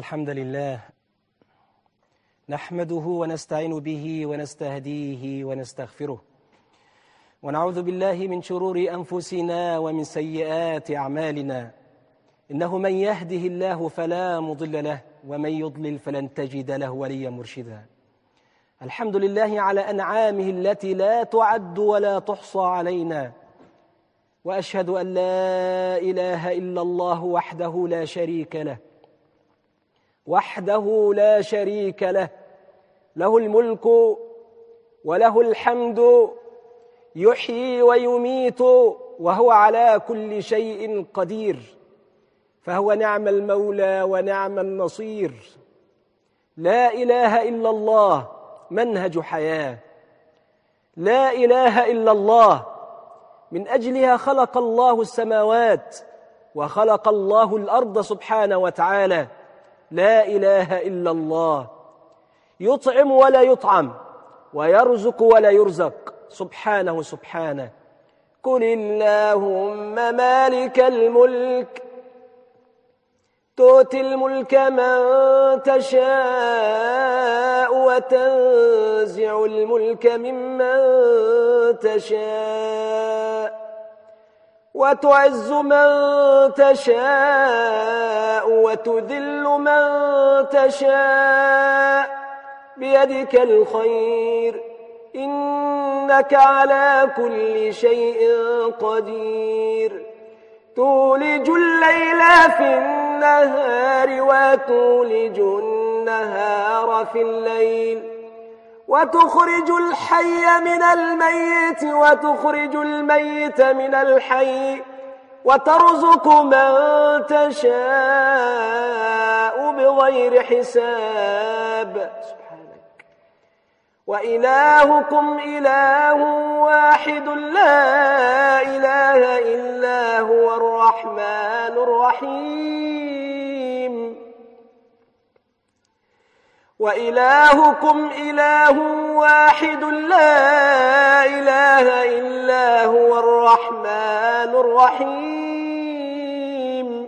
الحمد لله نحمده ونستعين به ونستهديه ونستغفره ونعوذ بالله من شرور أنفسنا ومن سيئات أعمالنا إنه من يهده الله فلا مضل له ومن يضلل فلن تجد له وليا مرشدا الحمد لله على أنعامه التي لا تعد ولا تحصى علينا وأشهد أن لا إله إلا الله وحده لا شريك له وحده لا شريك له له الملك وله الحمد يحيي ويميت وهو على كل شيء قدير فهو نعم المولى ونعم النصير لا اله الا الله منهج حياه لا اله الا الله من اجلها خلق الله السماوات وخلق الله الارض سبحانه وتعالى لا اله الا الله يطعم ولا يطعم ويرزق ولا يرزق سبحانه سبحانه قل اللهم مالك الملك تؤتي الملك من تشاء وتنزع الملك ممن تشاء وتعز من تشاء وتذل من تشاء بيدك الخير إنك على كل شيء قدير تولج الليل في النهار وتولج النهار في الليل وتخرج الحي من الميت وتخرج الميت من الحي وترزق من تشاء بغير حساب سبحانك وإلهكم إله واحد لا إله إلا هو الرحمن الرحيم وإلهكم إله واحد لا إله إلا هو الرحمن الرحيم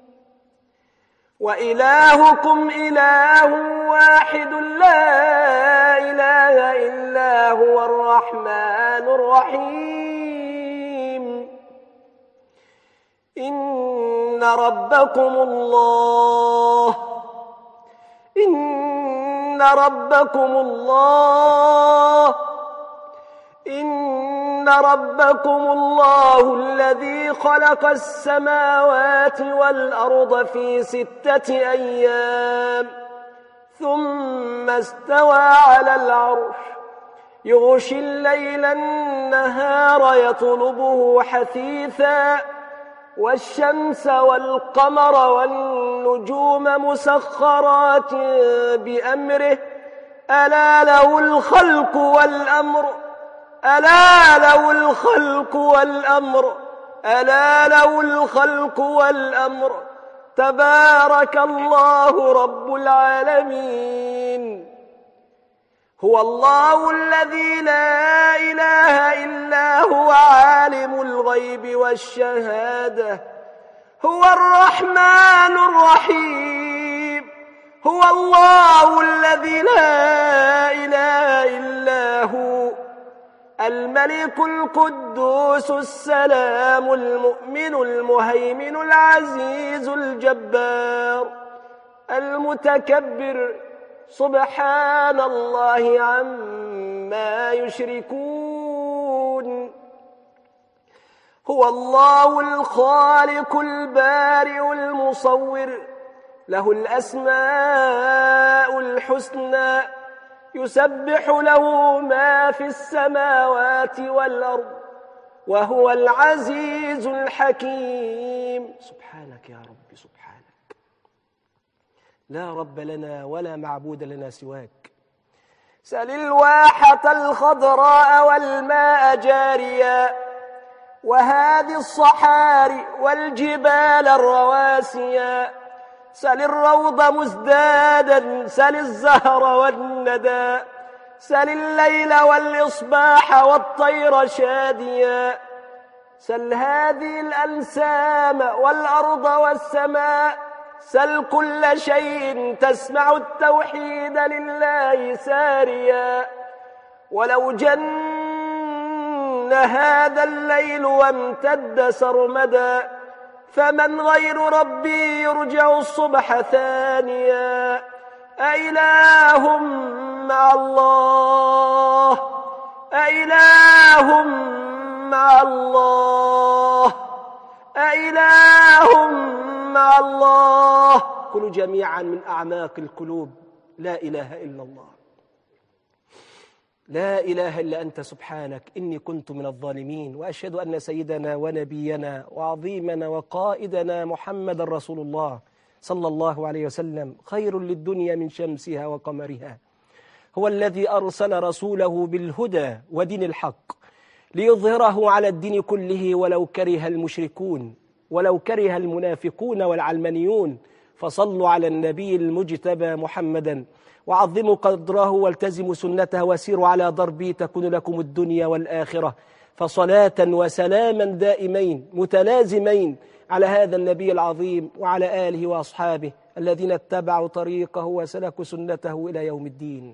وإلهكم إله واحد لا إله إلا هو الرحمن الرحيم إن ربكم الله إن ربكم الله إن ربكم الله الذي خلق السماوات والأرض في ستة أيام ثم استوى على العرش يغشي الليل النهار يطلبه حثيثا والشمس والقمر والنجوم مسخرات بأمره ألا له الخلق والأمر ألا له الخلق والأمر ألا له الخلق والأمر تبارك الله رب العالمين هو الله الذي لا إله إلا هو عالم الغيب والشهادة هو الرحمن الرحيم هو الله الذي لا إله إلا هو الملك القدوس السلام المؤمن المهيمن العزيز الجبار المتكبر سبحان الله عما يشركون هو الله الخالق البارئ المصور له الأسماء الحسنى يسبح له ما في السماوات والأرض وهو العزيز الحكيم سبحانك يا رب سبحانك لا رب لنا ولا معبود لنا سواك سل الواحة الخضراء والماء جاريا وهذه الصحاري والجبال الرواسيا سل الروض مزدادا سل الزهر والندى سل الليل والإصباح والطير شاديا سل هذه الأنسام والأرض والسماء سل كل شيء تسمع التوحيد لله ساريا ولو جن هذا الليل وامتد سرمدا فمن غير ربي يرجع الصبح ثانيا أإله مع الله أإله مع الله أإله مع الله قلوا جميعا من أعماق القلوب لا إله إلا الله لا إله إلا أنت سبحانك إني كنت من الظالمين وأشهد أن سيدنا ونبينا وعظيمنا وقائدنا محمد رسول الله صلى الله عليه وسلم خير للدنيا من شمسها وقمرها هو الذي أرسل رسوله بالهدى ودين الحق ليظهره على الدين كله ولو كره المشركون ولو كره المنافقون والعلمانيون فصلوا على النبي المجتبى محمدا وعظموا قدره والتزموا سنته وسيروا على ضربه تكون لكم الدنيا والآخرة فصلاة وسلاما دائمين متلازمين على هذا النبي العظيم وعلى آله وأصحابه الذين اتبعوا طريقه وسلكوا سنته إلى يوم الدين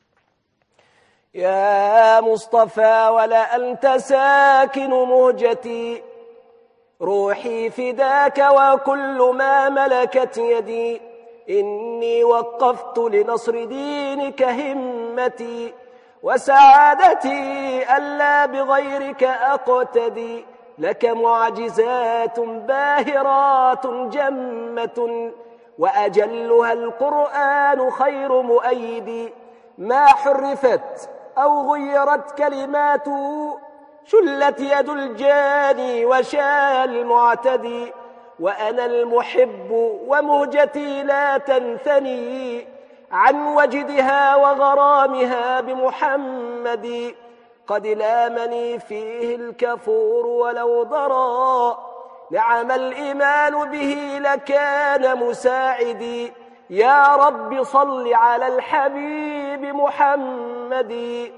يا مصطفى ولا أنت ساكن مهجتي روحي فداك وكل ما ملكت يدي إني وقفت لنصر دينك همتي وسعادتي ألا بغيرك أقتدي لك معجزات باهرات جمة وأجلها القرآن خير مؤيد ما حرفت أو غيرت كلماته شلت يد الجاني وشاء المعتدي وأنا المحب ومهجتي لا تنثني عن وجدها وغرامها بمحمد قد لامني فيه الكفور ولو ضرى نعم الإيمان به لكان مساعدي يا رب صل على الحبيب محمد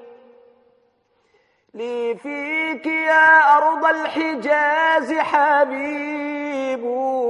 لي فيك يا أرض الحجاز حبيب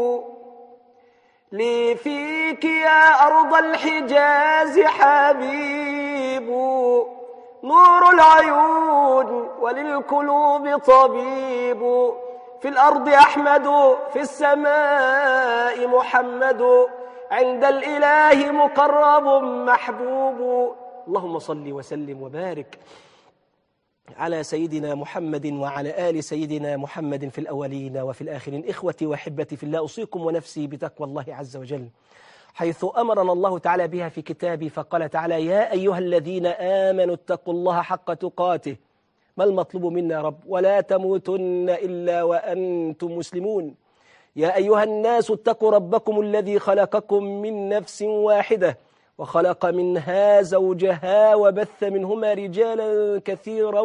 لي فيك يا أرض الحجاز حبيب نور العيون وللقلوب طبيب في الأرض أحمد في السماء محمد عند الإله مقرب محبوب اللهم صل وسلم وبارك على سيدنا محمد وعلى آل سيدنا محمد في الأولين وفي الآخرين إخوتي وحبتي في الله أوصيكم ونفسي بتقوى الله عز وجل حيث أمرنا الله تعالى بها في كتابه فقال تعالى يا أيها الذين آمنوا اتقوا الله حق تقاته ما المطلوب منا يا رب ولا تموتن إلا وأنتم مسلمون يا أيها الناس اتقوا ربكم الذي خلقكم من نفس واحدة وخلق منها زوجها وبث منهما رجالا كثيرا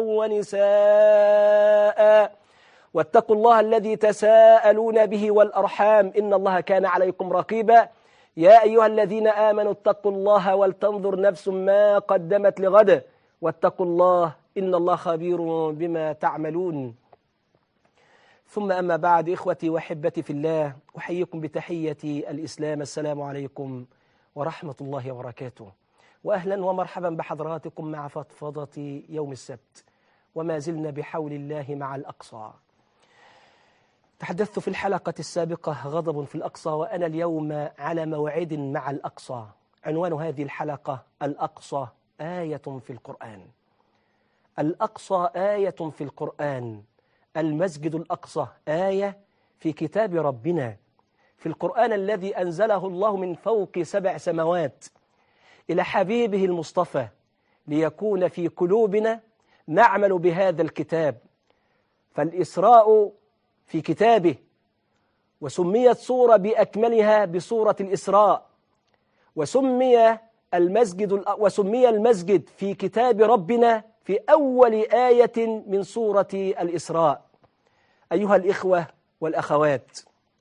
ونساء واتقوا الله الذي تساءلون به والأرحام إن الله كان عليكم رقيبا يا أيها الذين آمنوا اتقوا الله ولتنظر نفس ما قدمت لغد واتقوا الله إن الله خبير بما تعملون ثم أما بعد إخوتي وحبتي في الله أحييكم بتحية الإسلام السلام عليكم ورحمة الله وبركاته وأهلا ومرحبا بحضراتكم مع فضفضة يوم السبت وما زلنا بحول الله مع الأقصى تحدثت في الحلقة السابقة غضب في الأقصى وأنا اليوم على موعد مع الأقصى عنوان هذه الحلقة الأقصى آية في القرآن الأقصى آية في القرآن المسجد الأقصى آية في كتاب ربنا في القرآن الذي أنزله الله من فوق سبع سماوات إلى حبيبه المصطفى ليكون في قلوبنا نعمل بهذا الكتاب فالإسراء في كتابه وسميت سورة بأكملها بسورة الإسراء وسمي المسجد وسمي المسجد في كتاب ربنا في أول آية من سورة الإسراء أيها الإخوة والأخوات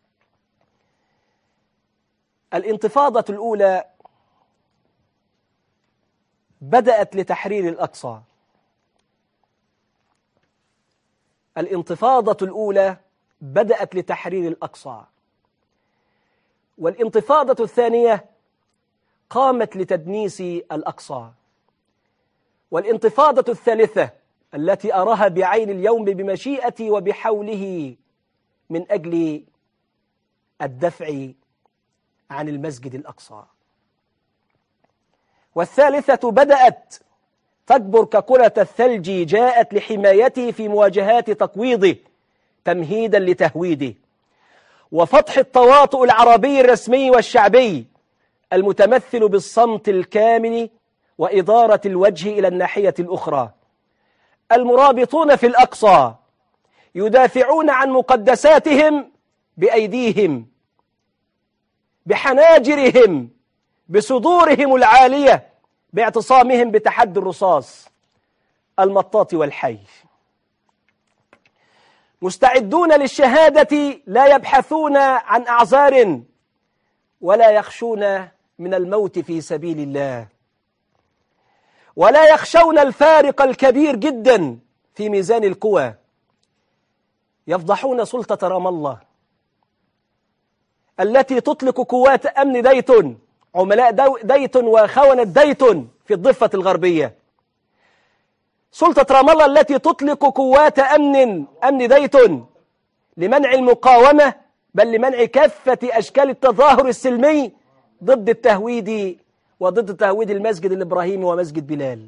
الانتفاضة الأولى بدأت لتحرير الأقصى الانتفاضة الأولى بدأت لتحرير الأقصى والانتفاضة الثانية قامت لتدنيس الأقصى والانتفاضة الثالثة التي أراها بعين اليوم بمشيئتي وبحوله من أجل الدفع عن المسجد الأقصى والثالثة بدأت تكبر ككرة الثلج جاءت لحمايته في مواجهات تقويضه تمهيدا لتهويده وفتح التواطؤ العربي الرسمي والشعبي المتمثل بالصمت الكامل وإدارة الوجه إلى الناحية الأخرى المرابطون في الأقصى يدافعون عن مقدساتهم بأيديهم بحناجرهم بصدورهم العالية باعتصامهم بتحدي الرصاص المطاط والحي مستعدون للشهادة لا يبحثون عن أعذار ولا يخشون من الموت في سبيل الله ولا يخشون الفارق الكبير جدا في ميزان القوى يفضحون سلطة رام الله التي تطلق قوات أمن ديتون عملاء ديتون وخونة ديتون في الضفة الغربية سلطة رام الله التي تطلق قوات أمن أمن ديتون لمنع المقاومة بل لمنع كافة أشكال التظاهر السلمي ضد التهويد وضد تهويد المسجد الإبراهيمي ومسجد بلال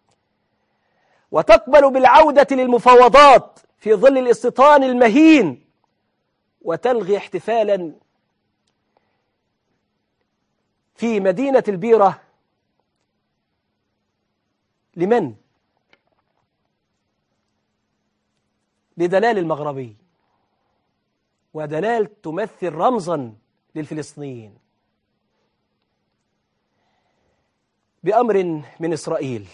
وتقبل بالعودة للمفاوضات في ظل الاستيطان المهين وتلغي احتفالا في مدينة البيرة لمن؟ لدلال المغربي ودلال تمثل رمزا للفلسطينيين بأمر من إسرائيل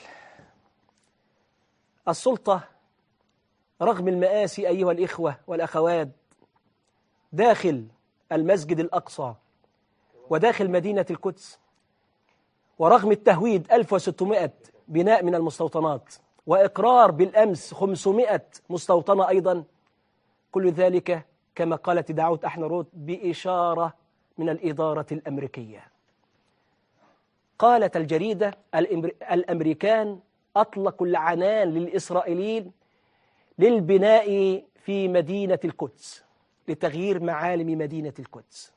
السلطة رغم المآسي أيها الإخوة والأخوات داخل المسجد الأقصى وداخل مدينة القدس ورغم التهويد 1600 بناء من المستوطنات وإقرار بالأمس 500 مستوطنة أيضا كل ذلك كما قالت دعوة أحنروت بإشارة من الإدارة الأمريكية قالت الجريدة الأمريكان أطلقوا العنان للإسرائيليين للبناء في مدينة القدس لتغيير معالم مدينة القدس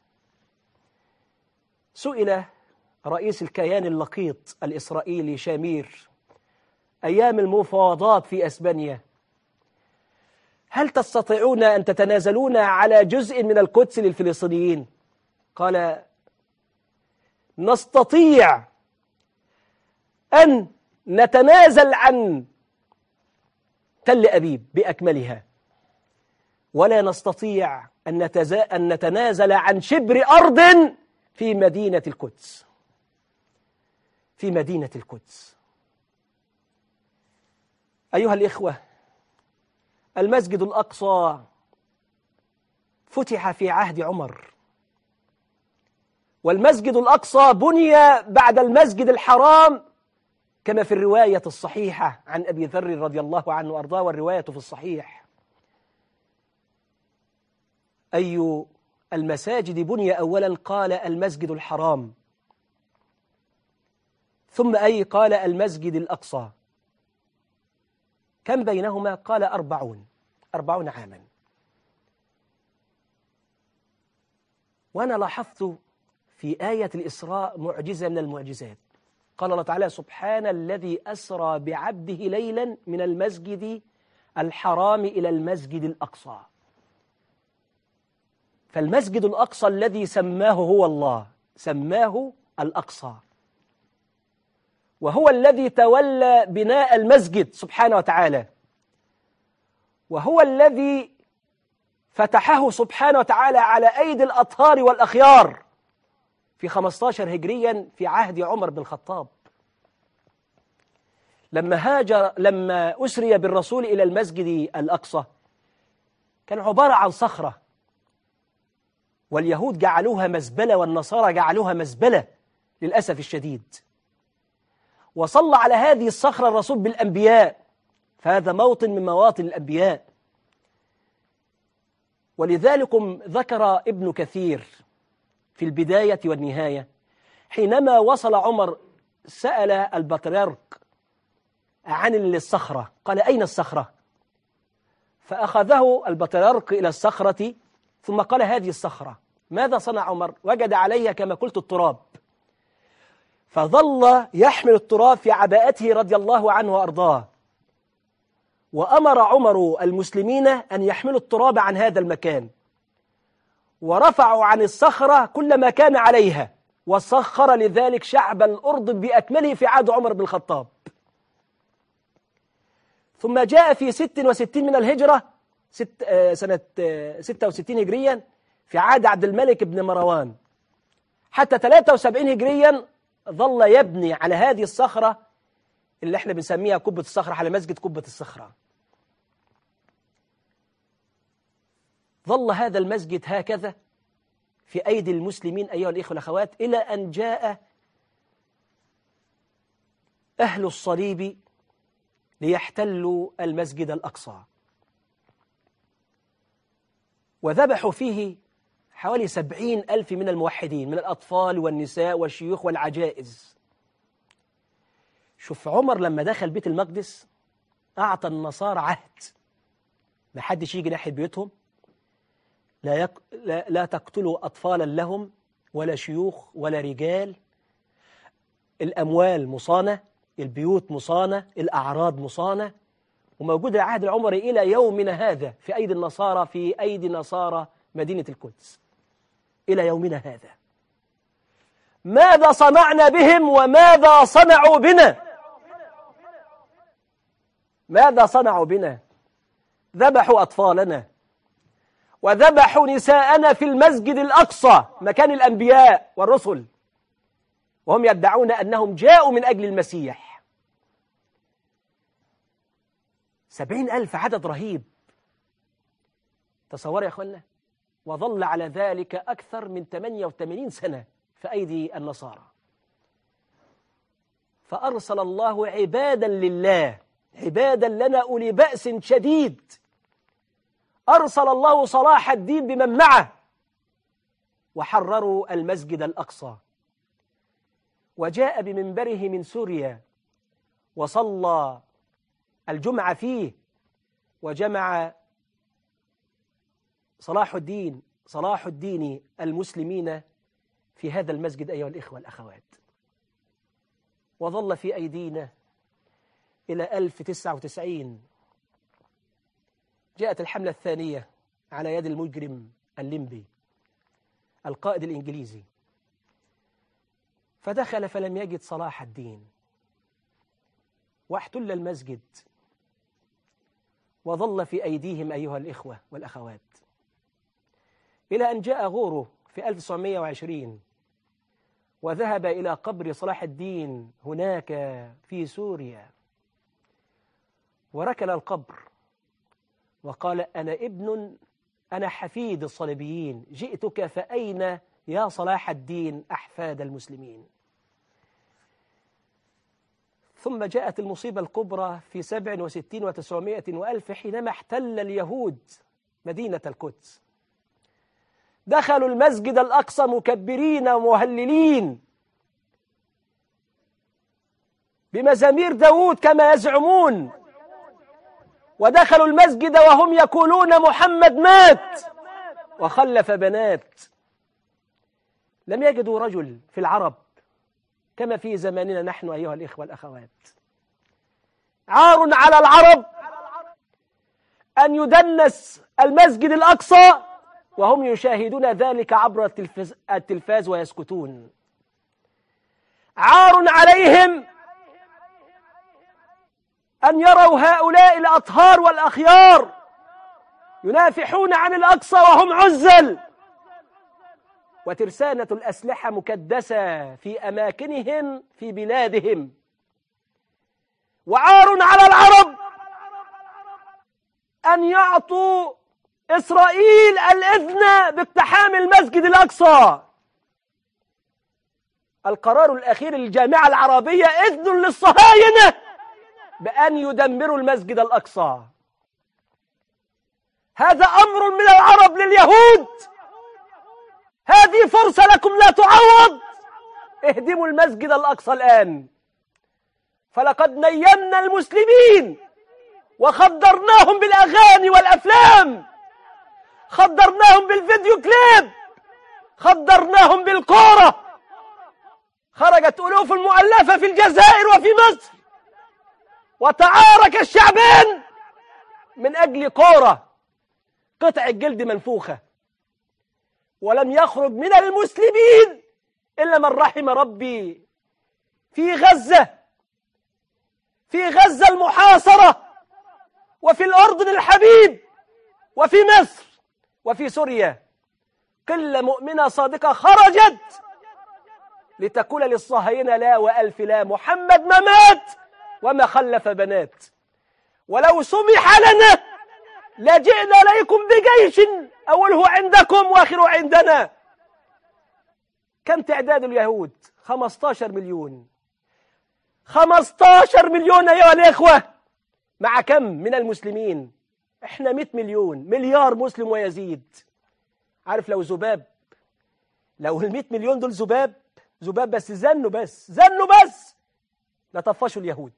سئل رئيس الكيان اللقيط الإسرائيلي شامير أيام المفاوضات في أسبانيا هل تستطيعون أن تتنازلون على جزء من القدس للفلسطينيين قال نستطيع أن نتنازل عن تل أبيب بأكملها ولا نستطيع أن, أن نتنازل عن شبر أرض في مدينة القدس في مدينة القدس أيها الإخوة المسجد الأقصى فتح في عهد عمر والمسجد الأقصى بني بعد المسجد الحرام كما في الرواية الصحيحة عن أبي ذر رضي الله عنه وأرضاه والرواية في الصحيح أي المساجد بني أولا قال المسجد الحرام ثم أي قال المسجد الأقصى كم بينهما قال أربعون أربعون عاما وأنا لاحظت في آية الإسراء معجزة من المعجزات قال الله تعالى سبحان الذي أسرى بعبده ليلا من المسجد الحرام إلى المسجد الأقصى فالمسجد الأقصى الذي سماه هو الله سماه الأقصى وهو الذي تولى بناء المسجد سبحانه وتعالى وهو الذي فتحه سبحانه وتعالى على أيدي الأطهار والأخيار في 15 هجريا في عهد عمر بن الخطاب لما هاجر لما أسري بالرسول إلى المسجد الأقصى كان عبارة عن صخرة واليهود جعلوها مزبلة والنصارى جعلوها مزبلة للأسف الشديد وصلى على هذه الصخرة الرسول بالأنبياء فهذا موطن من مواطن الأنبياء ولذلك ذكر ابن كثير في البداية والنهاية حينما وصل عمر سأل البطريرك عن الصخرة قال أين الصخرة فأخذه البطريرك إلى الصخرة ثم قال هذه الصخرة ماذا صنع عمر وجد عليها كما قلت التراب فظل يحمل التراب في عباءته رضي الله عنه وأرضاه وأمر عمر المسلمين أن يحملوا التراب عن هذا المكان ورفعوا عن الصخرة كل ما كان عليها وسخر لذلك شعب الأردن بأكمله في عهد عمر بن الخطاب ثم جاء في 66 من الهجرة ست سنة 66 هجريا في عهد عبد الملك بن مروان حتى 73 هجريا ظل يبني على هذه الصخرة اللي احنا بنسميها كبة الصخرة على مسجد كبة الصخرة ظل هذا المسجد هكذا في أيدي المسلمين أيها الإخوة والأخوات إلى أن جاء أهل الصليب ليحتلوا المسجد الأقصى وذبحوا فيه حوالي سبعين ألف من الموحدين من الأطفال والنساء والشيوخ والعجائز شوف عمر لما دخل بيت المقدس أعطى النصارى عهد ما حدش يجي ناحية بيوتهم لا, يك... لا, لا تقتلوا أطفالا لهم ولا شيوخ ولا رجال الأموال مصانة البيوت مصانة الأعراض مصانة وموجود العهد العمري إلى يومنا هذا في أيدي النصارى في أيدي نصارى مدينة القدس إلى يومنا هذا ماذا صنعنا بهم وماذا صنعوا بنا ماذا صنعوا بنا ذبحوا أطفالنا وذبحوا نساءنا في المسجد الأقصى مكان الأنبياء والرسل وهم يدعون أنهم جاءوا من أجل المسيح سبعين ألف عدد رهيب تصور يا أخوانا وظل على ذلك أكثر من 88 سنة في أيدي النصارى فأرسل الله عبادا لله عبادا لنا أولي بأس شديد أرسل الله صلاح الدين بمن معه وحرروا المسجد الأقصى وجاء بمنبره من سوريا وصلى الجمعة فيه وجمع صلاح الدين صلاح الدين المسلمين في هذا المسجد أيها الإخوة الأخوات وظل في أيدينا إلى 1099 جاءت الحملة الثانية على يد المجرم الليمبي القائد الإنجليزي فدخل فلم يجد صلاح الدين واحتل المسجد وظل في أيديهم أيها الإخوة والأخوات إلى أن جاء غورو في 1920 وذهب إلى قبر صلاح الدين هناك في سوريا وركل القبر وقال أنا ابن أنا حفيد الصليبيين جئتك فأين يا صلاح الدين أحفاد المسلمين ثم جاءت المصيبة الكبرى في سبع وستين وتسعمائة وألف حينما احتل اليهود مدينة القدس دخلوا المسجد الأقصى مكبرين ومهللين بمزامير داود كما يزعمون ودخلوا المسجد وهم يقولون محمد مات وخلف بنات لم يجدوا رجل في العرب كما في زماننا نحن أيها الإخوة الأخوات عار على العرب أن يدنس المسجد الأقصى وهم يشاهدون ذلك عبر التلفاز, التلفاز ويسكتون عار عليهم أن يروا هؤلاء الأطهار والأخيار ينافحون عن الأقصى وهم عزل وترسانة الأسلحة مكدسة في أماكنهم في بلادهم وعار على العرب أن يعطوا إسرائيل الإذن باقتحام المسجد الأقصى القرار الأخير للجامعة العربية إذن للصهاينة بأن يدمروا المسجد الأقصى هذا أمر من العرب لليهود هذه فرصة لكم لا تعوض اهدموا المسجد الأقصى الآن فلقد نيمنا المسلمين وخدرناهم بالأغاني والأفلام خدرناهم بالفيديو كليب خدرناهم بالكورة خرجت ألوف المؤلفة في الجزائر وفي مصر وتعارك الشعبان من أجل كورة قطع الجلد منفوخة ولم يخرج من المسلمين إلا من رحم ربي في غزة في غزة المحاصرة وفي الأردن الحبيب وفي مصر وفي سوريا قلة مؤمنة صادقة خرجت لتقول للصهاينة لا وألف لا محمد ما مات وما خلف بنات ولو سمح لنا لجئنا إليكم بجيش أوله عندكم وآخره عندنا كم تعداد اليهود 15 مليون 15 مليون أيها الإخوة مع كم من المسلمين احنا 100 مليون مليار مسلم ويزيد عارف لو ذباب لو ال 100 مليون دول ذباب ذباب بس زنوا بس زنوا بس لطفشوا اليهود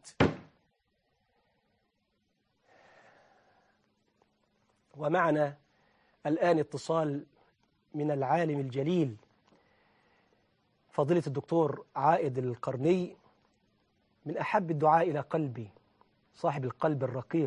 ومعنا الآن اتصال من العالم الجليل فضيلة الدكتور عائد القرني من أحب الدعاء إلى قلبي صاحب القلب الرقيق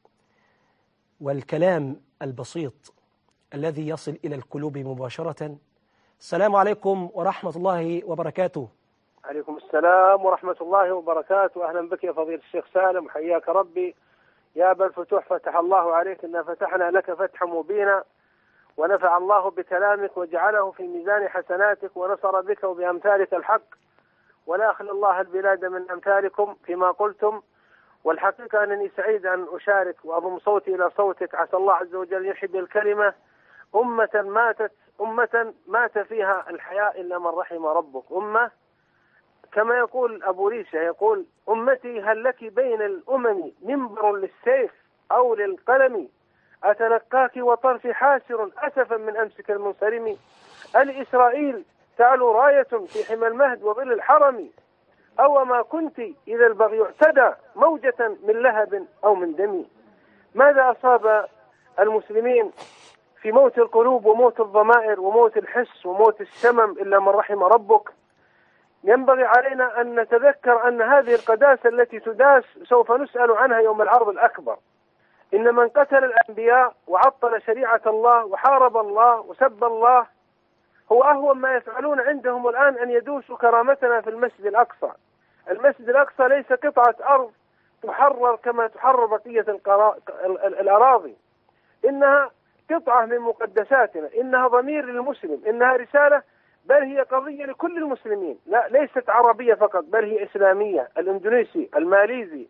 والكلام البسيط الذي يصل إلى القلوب مباشرة السلام عليكم ورحمة الله وبركاته عليكم السلام ورحمة الله وبركاته أهلا بك يا فضيلة الشيخ سالم حياك ربي يا أبا الفتوح فتح الله عليك إنا فتحنا لك فتحا مبينا ونفع الله بكلامك وجعله في ميزان حسناتك ونصر بك وبأمثالك الحق ولا أخل الله البلاد من أمثالكم فيما قلتم والحقيقة أنني سعيد أن أشارك وأضم صوتي إلى صوتك عسى الله عز وجل يحب الكلمة أمة ماتت أمة مات فيها الحياء إلا من رحم ربك أمة كما يقول أبو ريشة يقول أمتي هل لك بين الأمم منبر للسيف أو للقلم أتلقاك وطرفي حاسر أسفا من أمسك المنصرم الإسرائيل تعلو راية في حمى المهد وظل الحرم أو ما كنت إذا البغي اعتدى موجة من لهب أو من دم ماذا أصاب المسلمين في موت القلوب وموت الضمائر وموت الحس وموت السمم إلا من رحم ربك ينبغي علينا أن نتذكر أن هذه القداسة التي تداس سوف نسأل عنها يوم العرض الأكبر إن من قتل الأنبياء وعطل شريعة الله وحارب الله وسب الله هو أهون ما يفعلون عندهم الآن أن يدوسوا كرامتنا في المسجد الأقصى المسجد الأقصى ليس قطعة أرض تحرر كما تحرر بقية الأراضي إنها قطعة من مقدساتنا إنها ضمير للمسلم إنها رسالة بل هي قضية لكل المسلمين لا ليست عربية فقط بل هي إسلامية الإندونيسي الماليزي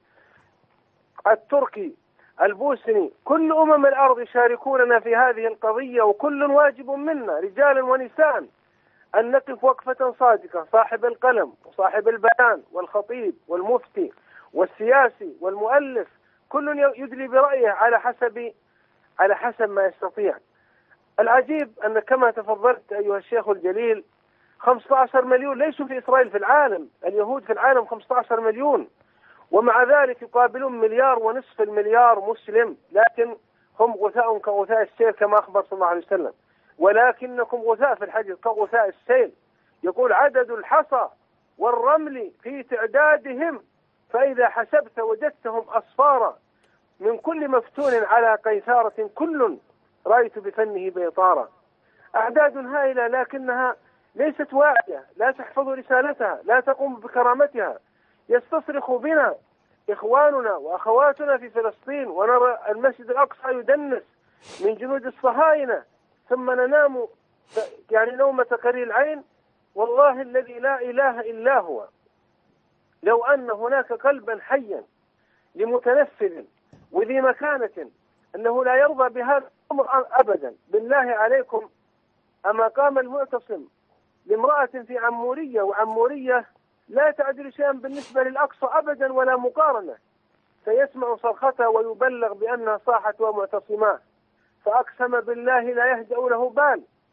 التركي البوسني كل أمم الأرض يشاركوننا في هذه القضية وكل واجب منا رجالا ونساء أن نقف وقفة صادقة صاحب القلم وصاحب البيان والخطيب والمفتي والسياسي والمؤلف كل يدلي برأيه على حسب على حسب ما يستطيع العجيب أن كما تفضلت أيها الشيخ الجليل 15 مليون ليسوا في إسرائيل في العالم اليهود في العالم 15 مليون ومع ذلك يقابلون مليار ونصف المليار مسلم لكن هم غثاء كغثاء السيل كما أخبر صلى الله عليه وسلم ولكنكم غثاء في الحديث كغثاء السيل يقول عدد الحصى والرمل في تعدادهم فإذا حسبت وجدتهم أصفارا من كل مفتون على قيثارة كل رأيت بفنه بيطارا أعداد هائلة لكنها ليست واعية لا تحفظ رسالتها لا تقوم بكرامتها يستصرخ بنا إخواننا وأخواتنا في فلسطين ونرى المسجد الأقصى يدنس من جنود الصهاينة ثم ننام يعني نومة قرير العين والله الذي لا إله إلا هو لو أن هناك قلبا حيا لمتنفذ وذي مكانة أنه لا يرضى بهذا الأمر أبدا بالله عليكم أما قام المعتصم لامرأة في عمورية وعمورية لا تعدل شيئا بالنسبة للأقصى أبدا ولا مقارنة سيسمع صرختها ويبلغ بأنها صاحت ومعتصماه فأقسم بالله لا يهدأ له بال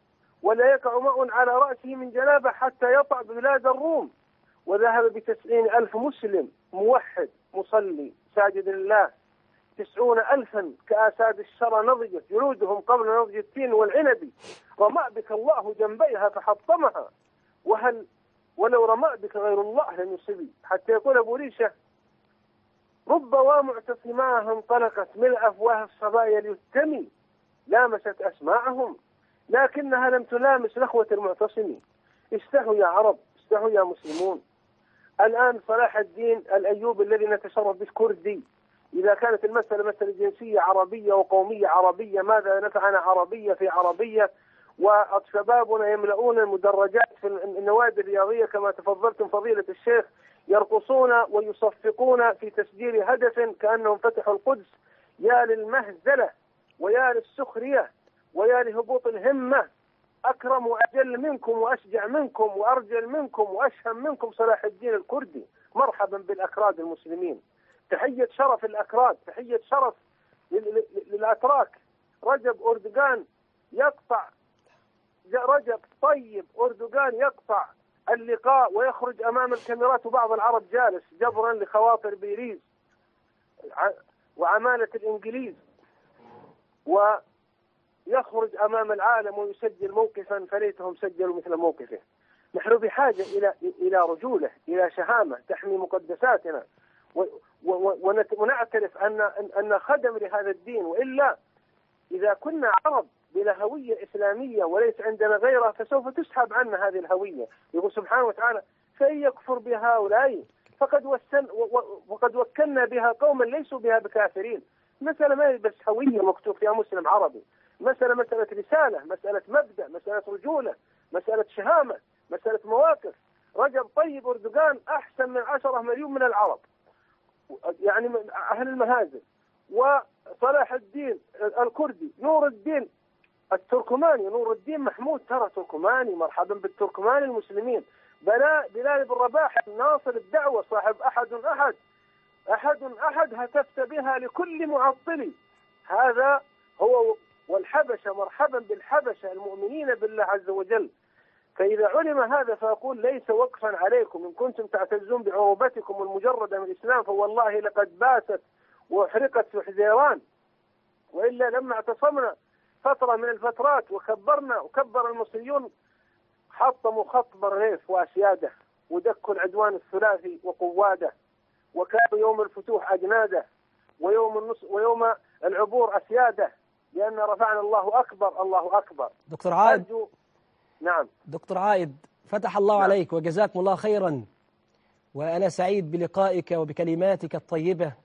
ولا يقع ماء على رأسه من جنابه حتى يطع بلاد الروم وذهب بتسعين ألف مسلم موحد مصلي ساجد لله تسعون ألفا كآساد الشرى نضجت جلودهم قبل نضج التين والعنب رمى بك الله جنبيها فحطمها وهل ولو رمى بك غير الله لم يصبي حتى يقول أبو ريشة رب ومعتصماها انطلقت ملء أفواه الصبايا ليتمي لامست أسماعهم لكنها لم تلامس نخوة المعتصمين استحوا يا عرب استحوا يا مسلمون الآن صلاح الدين الأيوبي الذي نتشرف به كردي إذا كانت المسألة مسألة جنسية عربية وقومية عربية ماذا نفعنا عربية في عربية وشبابنا يملؤون المدرجات في النوادي الرياضية كما تفضلتم فضيلة الشيخ يرقصون ويصفقون في تسجيل هدف كأنهم فتحوا القدس يا للمهزلة ويا للسخرية ويا لهبوط الهمة أكرم وأجل منكم وأشجع منكم وأرجل منكم وأشهم منكم صلاح الدين الكردي مرحبا بالأكراد المسلمين تحية شرف الأكراد تحية شرف للأتراك رجب أردوغان يقطع رجب طيب أردوغان يقطع اللقاء ويخرج أمام الكاميرات وبعض العرب جالس جبرا لخواطر بيريز وعمالة الإنجليز ويخرج أمام العالم ويسجل موقفا فليتهم سجلوا مثل موقفه نحن بحاجة إلى إلى رجولة إلى شهامة تحمي مقدساتنا ونعترف أن أن خدم لهذا الدين وإلا إذا كنا عرب بلا هوية إسلامية وليس عندنا غيرها فسوف تسحب عنا هذه الهوية يقول سبحانه وتعالى فإن يكفر بهؤلاء فقد وسن وقد وكلنا بها قوما ليسوا بها بكافرين مسألة ما بس هوية مكتوب فيها مسلم عربي مسألة مسألة رسالة مسألة مبدأ مسألة رجولة مسألة شهامة مسألة مواقف رجب طيب أردوغان أحسن من عشرة مليون من العرب يعني من أهل المهازل وصلاح الدين الكردي نور الدين التركماني نور الدين محمود ترى تركماني مرحبا بالتركمان المسلمين بلاء بلال بن رباح ناصر الدعوة صاحب أحد أحد أحد أحد هتفت بها لكل معطل هذا هو والحبشة مرحبا بالحبشة المؤمنين بالله عز وجل فإذا علم هذا فأقول ليس وقفا عليكم إن كنتم تعتزون بعروبتكم المجردة من الإسلام فوالله لقد باتت وأحرقت في حزيران وإلا لما اعتصمنا فترة من الفترات وكبرنا وكبر المصريون حطموا خط برغيف وأسياده ودكوا العدوان الثلاثي وقواده وكانوا يوم الفتوح أجناده ويوم النص ويوم العبور أسياده لأن رفعنا الله أكبر الله أكبر دكتور عائد نعم دكتور عائد فتح الله نعم. عليك وجزاكم الله خيرا وأنا سعيد بلقائك وبكلماتك الطيبة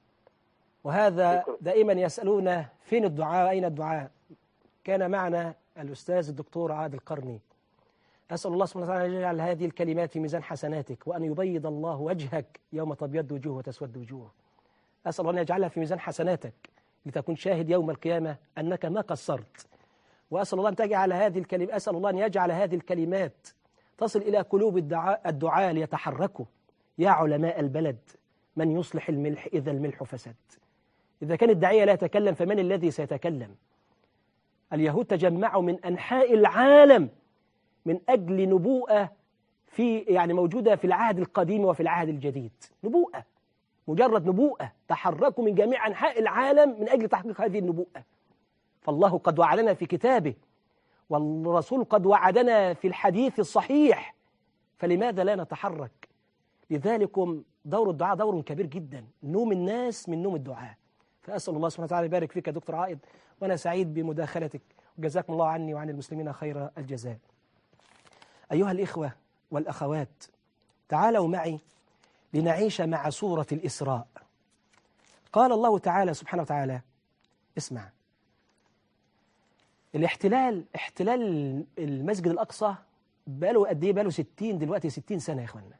وهذا دائما يسألون فين الدعاء أين الدعاء كان معنا الأستاذ الدكتور عادل القرني أسأل الله سبحانه وتعالى أن يجعل هذه الكلمات في ميزان حسناتك وأن يبيض الله وجهك يوم تبيض وجوه وتسود وجوه أسأل الله أن يجعلها في ميزان حسناتك لتكون شاهد يوم القيامة أنك ما قصرت وأسأل الله أن تجعل هذه الكلمات أسأل الله أن يجعل هذه الكلمات تصل إلى قلوب الدعاء, الدعاء ليتحركوا يا علماء البلد من يصلح الملح إذا الملح فسد إذا كان الداعية لا يتكلم فمن الذي سيتكلم اليهود تجمعوا من أنحاء العالم من أجل نبوءة في يعني موجودة في العهد القديم وفي العهد الجديد نبوءة مجرد نبوءة تحركوا من جميع أنحاء العالم من أجل تحقيق هذه النبوءة فالله قد وعدنا في كتابه والرسول قد وعدنا في الحديث الصحيح فلماذا لا نتحرك لذلكم دور الدعاء دور كبير جدا نوم الناس من نوم الدعاء فأسأل الله سبحانه وتعالى يبارك فيك يا دكتور عائد وأنا سعيد بمداخلتك وجزاكم الله عني وعن المسلمين خير الجزاء أيها الإخوة والأخوات تعالوا معي لنعيش مع سورة الإسراء قال الله تعالى سبحانه وتعالى اسمع الاحتلال احتلال المسجد الأقصى بقاله قد ايه بقاله 60 دلوقتي 60 سنة يا اخوانا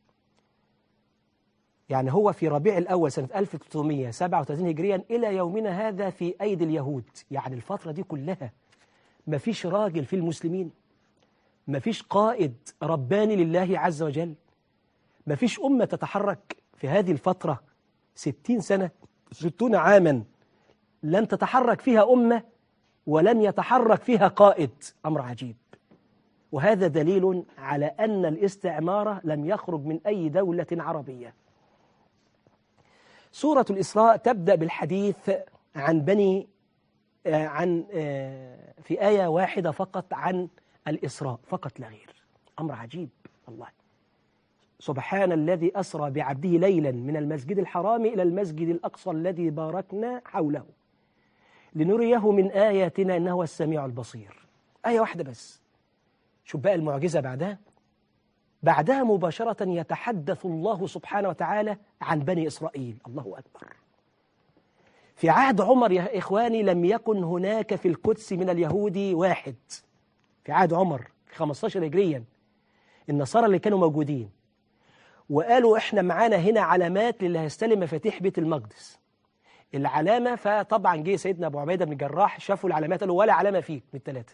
يعني هو في ربيع الأول سنة 1337 هجريا إلى يومنا هذا في أيدي اليهود يعني الفترة دي كلها ما فيش راجل في المسلمين ما فيش قائد رباني لله عز وجل ما فيش أمة تتحرك في هذه الفترة ستين سنة ستون عاما لن تتحرك فيها أمة ولن يتحرك فيها قائد أمر عجيب وهذا دليل على أن الاستعمار لم يخرج من أي دولة عربية سورة الإسراء تبدأ بالحديث عن بني آه، عن آه، في آية واحدة فقط عن الإسراء فقط لا غير أمر عجيب والله سبحان الذي أسرى بعبده ليلا من المسجد الحرام إلى المسجد الأقصى الذي باركنا حوله لنريه من آياتنا إنه هو السميع البصير آية واحدة بس شوف بقى المعجزة بعدها بعدها مباشرة يتحدث الله سبحانه وتعالى عن بني إسرائيل الله أكبر في عهد عمر يا إخواني لم يكن هناك في القدس من اليهود واحد في عهد عمر في 15 هجريا النصارى اللي كانوا موجودين وقالوا احنا معانا هنا علامات للي هيستلم مفاتيح بيت المقدس العلامة فطبعا جه سيدنا أبو عبيدة بن الجراح شافوا العلامات قالوا ولا علامة فيك من الثلاثة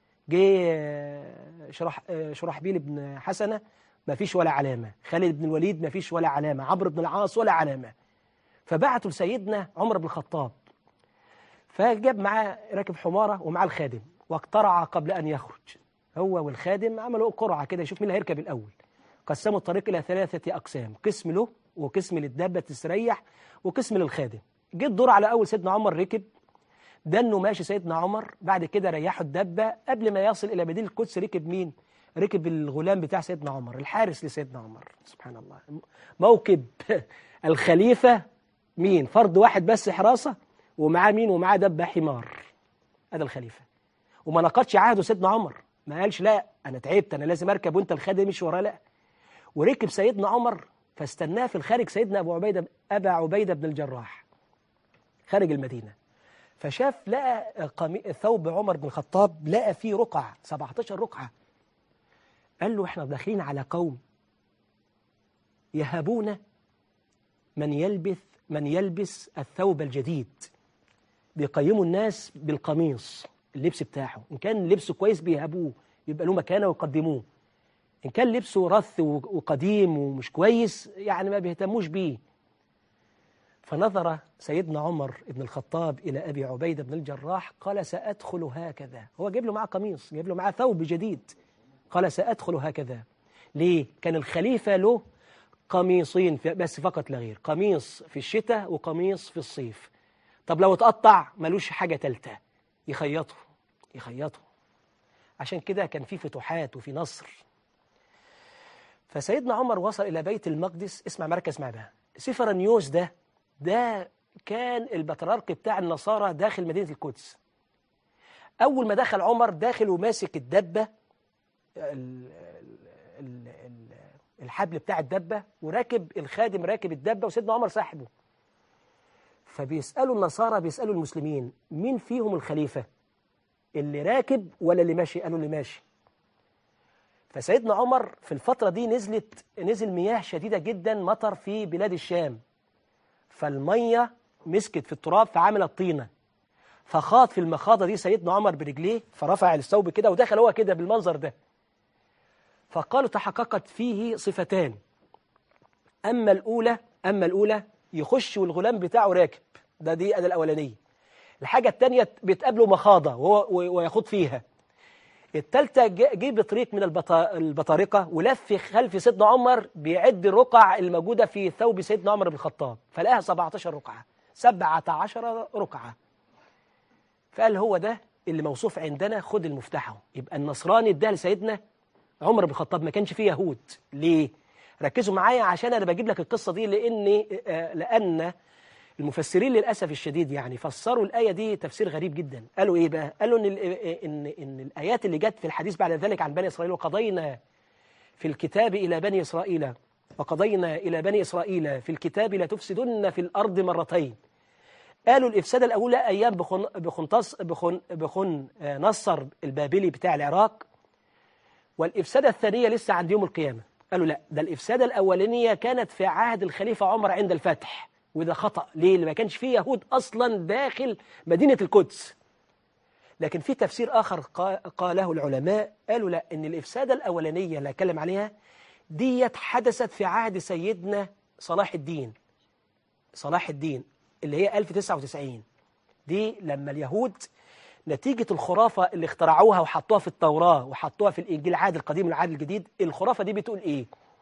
جه شرح شرحبيل بن حسنة ما فيش ولا علامة خالد بن الوليد ما فيش ولا علامة عمرو بن العاص ولا علامة فبعتوا لسيدنا عمر بن الخطاب فجاب معاه راكب حمارة ومعاه الخادم واقترع قبل أن يخرج هو والخادم عملوا قرعة كده يشوف مين اللي هيركب الأول قسموا الطريق إلى ثلاثة أقسام قسم له وقسم للدابة تستريح وقسم للخادم جه الدور على أول سيدنا عمر ركب ده انه ماشي سيدنا عمر بعد كده ريحوا الدبة قبل ما يصل إلى مدينة القدس ركب مين؟ ركب الغلام بتاع سيدنا عمر الحارس لسيدنا عمر سبحان الله موكب الخليفة مين؟ فرد واحد بس حراسة ومعاه مين؟ ومعاه دبة حمار هذا الخليفة وما نقضش عهده سيدنا عمر ما قالش لا أنا تعبت أنا لازم أركب وأنت الخادم مش وراه لا وركب سيدنا عمر فاستناه في الخارج سيدنا أبو عبيدة أبا عبيدة بن الجراح خارج المدينة فشاف لقى قمي... ثوب عمر بن الخطاب لقى فيه رقع 17 رقعة قال له احنا داخلين على قوم يهبون من يلبس من يلبس الثوب الجديد بيقيموا الناس بالقميص اللبس بتاعه إن كان لبسه كويس بيهبوه يبقى له مكانه ويقدموه إن كان لبسه رث وقديم ومش كويس يعني ما بيهتموش بيه فنظر سيدنا عمر بن الخطاب إلى أبي عبيدة بن الجراح قال سأدخل هكذا هو جايب له معاه قميص جايب له معاه ثوب جديد قال سأدخل هكذا ليه؟ كان الخليفة له قميصين بس فقط لا غير قميص في الشتاء وقميص في الصيف طب لو اتقطع ملوش حاجة تالتة يخيطه يخيطه عشان كده كان في فتوحات وفي نصر فسيدنا عمر وصل إلى بيت المقدس اسمع مركز مع ده سفرنيوس ده ده كان البطريرك بتاع النصارى داخل مدينة القدس أول ما دخل عمر داخل وماسك الدبة الحبل بتاع الدبة وراكب الخادم راكب الدبة وسيدنا عمر صاحبه فبيسألوا النصارى بيسألوا المسلمين مين فيهم الخليفة اللي راكب ولا اللي ماشي قالوا اللي ماشي فسيدنا عمر في الفترة دي نزلت نزل مياه شديدة جدا مطر في بلاد الشام فالمية مسكت في التراب فعملت طينة فخاض في المخاضة دي سيدنا عمر برجليه فرفع الثوب كده ودخل هو كده بالمنظر ده فقالوا تحققت فيه صفتان أما الأولى أما الأولى يخش والغلام بتاعه راكب ده دي أنا الأولانية الحاجة الثانية بتقابله مخاضة ويخوض فيها الثالثة جه بطريق من البطارقة ولف خلف سيدنا عمر بيعد الرقع الموجودة في ثوب سيدنا عمر بن الخطاب فلقاها 17 رقعة 17 رقعة فقال هو ده اللي موصوف عندنا خد المفتاح يبقى النصراني اداها لسيدنا عمر بن الخطاب ما كانش فيه يهود ليه؟ ركزوا معايا عشان انا بجيب لك القصة دي لان لان المفسرين للأسف الشديد يعني فسروا الآية دي تفسير غريب جدا قالوا إيه بقى قالوا إن, إن, إن الآيات اللي جت في الحديث بعد ذلك عن بني إسرائيل وقضينا في الكتاب إلى بني إسرائيل وقضينا إلى بني إسرائيل في الكتاب لا تفسدن في الأرض مرتين قالوا الإفسادة الأولى أيام بخن بخنطس بخن بخن نصر البابلي بتاع العراق والإفسادة الثانية لسه عند يوم القيامة قالوا لا ده الإفسادة الأولانية كانت في عهد الخليفة عمر عند الفتح وده خطأ ليه؟ اللي ما كانش فيه يهود أصلا داخل مدينة القدس لكن في تفسير آخر قاله العلماء قالوا لا إن الإفسادة الأولانية اللي أتكلم عليها ديت حدثت في عهد سيدنا صلاح الدين صلاح الدين اللي هي 1099 دي لما اليهود نتيجة الخرافة اللي اخترعوها وحطوها في التوراة وحطوها في الإنجيل العهد القديم والعهد الجديد الخرافة دي بتقول إيه؟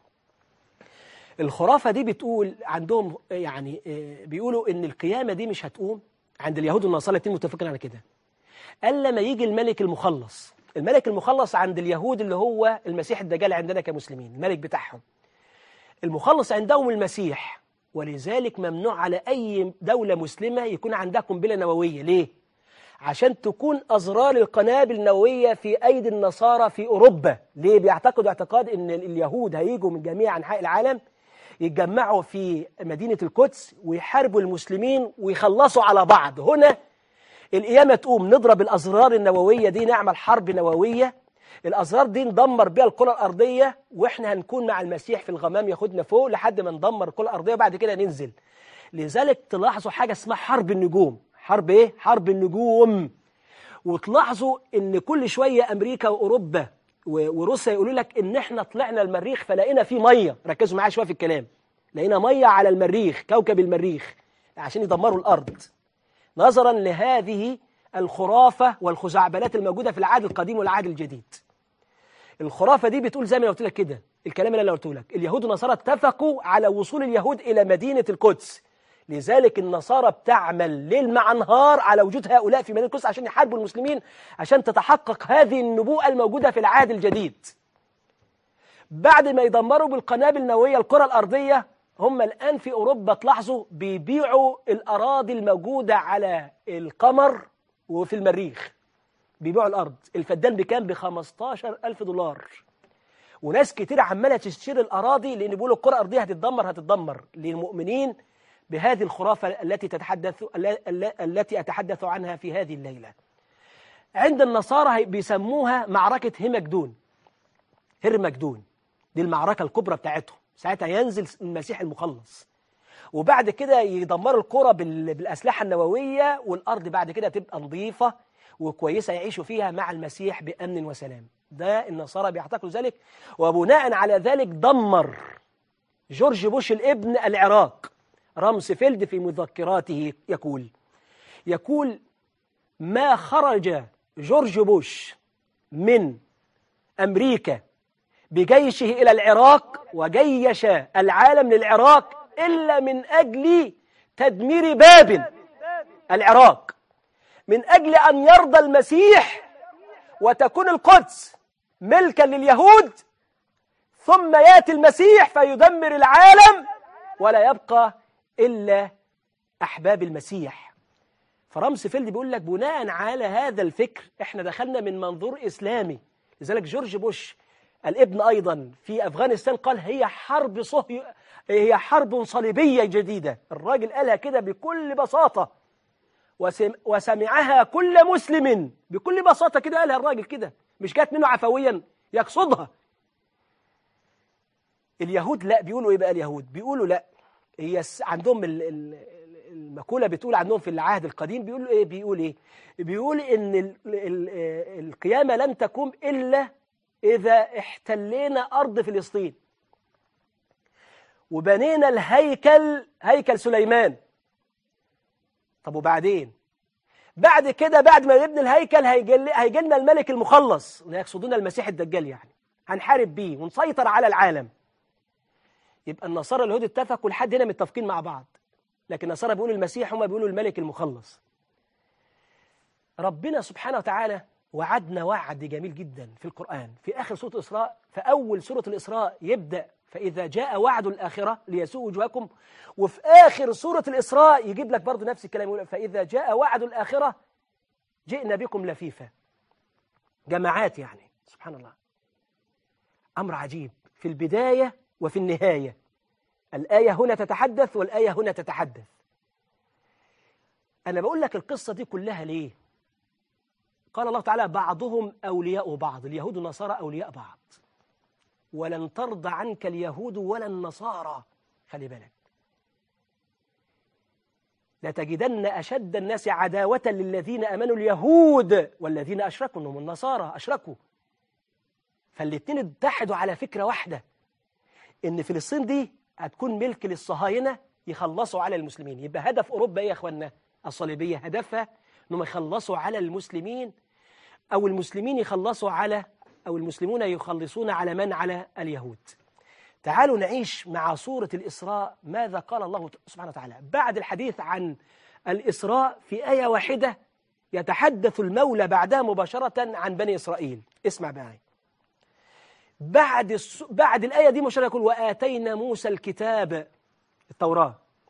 الخرافة دي بتقول عندهم يعني آه، بيقولوا إن القيامة دي مش هتقوم عند اليهود والنصارى الاتنين متفقين على كده الا لما يجي الملك المخلص الملك المخلص عند اليهود اللي هو المسيح الدجال عندنا كمسلمين الملك بتاعهم المخلص عندهم المسيح ولذلك ممنوع على أي دولة مسلمة يكون عندها قنبلة نووية ليه؟ عشان تكون أزرار القنابل النووية في أيدي النصارى في أوروبا ليه؟ بيعتقدوا اعتقاد أن اليهود هيجوا من جميع أنحاء العالم يتجمعوا في مدينة القدس ويحاربوا المسلمين ويخلصوا على بعض هنا القيامة تقوم نضرب الأزرار النووية دي نعمل حرب نووية الأزرار دي ندمر بيها الكرة الأرضية وإحنا هنكون مع المسيح في الغمام ياخدنا فوق لحد ما ندمر الكرة الأرضية وبعد كده ننزل لذلك تلاحظوا حاجة اسمها حرب النجوم حرب إيه؟ حرب النجوم وتلاحظوا إن كل شوية أمريكا وأوروبا و- وروسيا يقولوا لك إن إحنا طلعنا المريخ فلقينا فيه مية ركزوا معايا شوية في الكلام لقينا مية على المريخ كوكب المريخ عشان يدمروا الأرض نظرا لهذه الخرافة والخزعبلات الموجودة في العهد القديم والعهد الجديد الخرافة دي بتقول زي ما أنا قلت لك كده الكلام اللي أنا قلته لك اليهود والنصارى اتفقوا على وصول اليهود إلى مدينة القدس لذلك النصارى بتعمل ليل مع نهار على وجود هؤلاء في مدينة القدس عشان يحاربوا المسلمين عشان تتحقق هذه النبوءة الموجودة في العهد الجديد بعد ما يدمروا بالقنابل النووية الكرة الأرضية هم الآن في أوروبا تلاحظوا بيبيعوا الأراضي الموجودة على القمر وفي المريخ بيبيعوا الأرض الفدان بكام ب 15 ألف دولار وناس كتير عمالة تشتري الأراضي لأن بيقولوا الكرة الأرضية هتتدمر هتتدمر للمؤمنين بهذه الخرافة التي تتحدث التي أتحدث عنها في هذه الليلة عند النصارى بيسموها معركة همجدون هرمجدون دي المعركة الكبرى بتاعتهم ساعتها ينزل المسيح المخلص وبعد كده يدمروا القرى بال- بالأسلحة النووية والأرض بعد كده تبقى نظيفة وكويسة يعيشوا فيها مع المسيح بأمن وسلام ده النصارى بيعتقدوا ذلك وبناء على ذلك دمر جورج بوش الابن العراق رامسفيلد في مذكراته يقول يقول ما خرج جورج بوش من أمريكا بجيشه إلى العراق وجيش العالم للعراق إلا من أجل تدمير بابل العراق من أجل أن يرضى المسيح وتكون القدس ملكا لليهود ثم يأتي المسيح فيدمر العالم ولا يبقى إلا أحباب المسيح فرامسفيلد بيقول لك بناء على هذا الفكر احنا دخلنا من منظور إسلامي لذلك جورج بوش الابن أيضا في أفغانستان قال هي حرب صهي هي حرب صليبية جديدة الراجل قالها كده بكل بساطة وسم وسمعها كل مسلم بكل بساطة كده قالها الراجل كده مش جات منه عفويا يقصدها اليهود لا بيقولوا ايه بقى اليهود بيقولوا لا هي الس- عندهم ال- ال- المقولة بتقول عندهم في العهد القديم بيقولوا ايه بيقول ايه بيقول ان ال ال القيامة لن تقوم الا اذا احتلينا ارض فلسطين وبنينا الهيكل هيكل سليمان طب وبعدين بعد كده بعد ما نبني الهيكل هيجي هيجي لنا الملك المخلص اللي يقصدون المسيح الدجال يعني هنحارب بيه ونسيطر على العالم يبقى النصارى اليهود اتفقوا لحد هنا متفقين مع بعض لكن النصارى بيقولوا المسيح هم بيقولوا الملك المخلص ربنا سبحانه وتعالى وعدنا وعد جميل جدا في القرآن في آخر سورة الإسراء في أول سورة الإسراء يبدأ فإذا جاء وعد الآخرة ليسوء وجوهكم وفي آخر سورة الإسراء يجيب لك برضه نفس الكلام يقول فإذا جاء وعد الآخرة جئنا بكم لفيفا جماعات يعني سبحان الله أمر عجيب في البداية وفي النهاية الآية هنا تتحدث والآية هنا تتحدث أنا بقول لك القصة دي كلها ليه قال الله تعالى بعضهم أولياء بعض اليهود والنصارى أولياء بعض ولن ترضى عنك اليهود ولا النصارى خلي بالك لتجدن أشد الناس عداوة للذين أمنوا اليهود والذين أشركوا إنهم النصارى أشركوا فالاتنين اتحدوا على فكرة واحدة إن فلسطين دي هتكون ملك للصهاينة يخلصوا على المسلمين يبقى هدف أوروبا إيه يا إخوانا الصليبية هدفها انهم يخلصوا على المسلمين او المسلمين يخلصوا على او المسلمون يخلصون على من على اليهود تعالوا نعيش مع سورة الإسراء ماذا قال الله سبحانه وتعالى بعد الحديث عن الإسراء في آية واحدة يتحدث المولى بعدها مباشرة عن بني إسرائيل اسمع معي بعد الس... بعد الآية دي مباشرة يقول وآتينا موسى الكتاب التوراة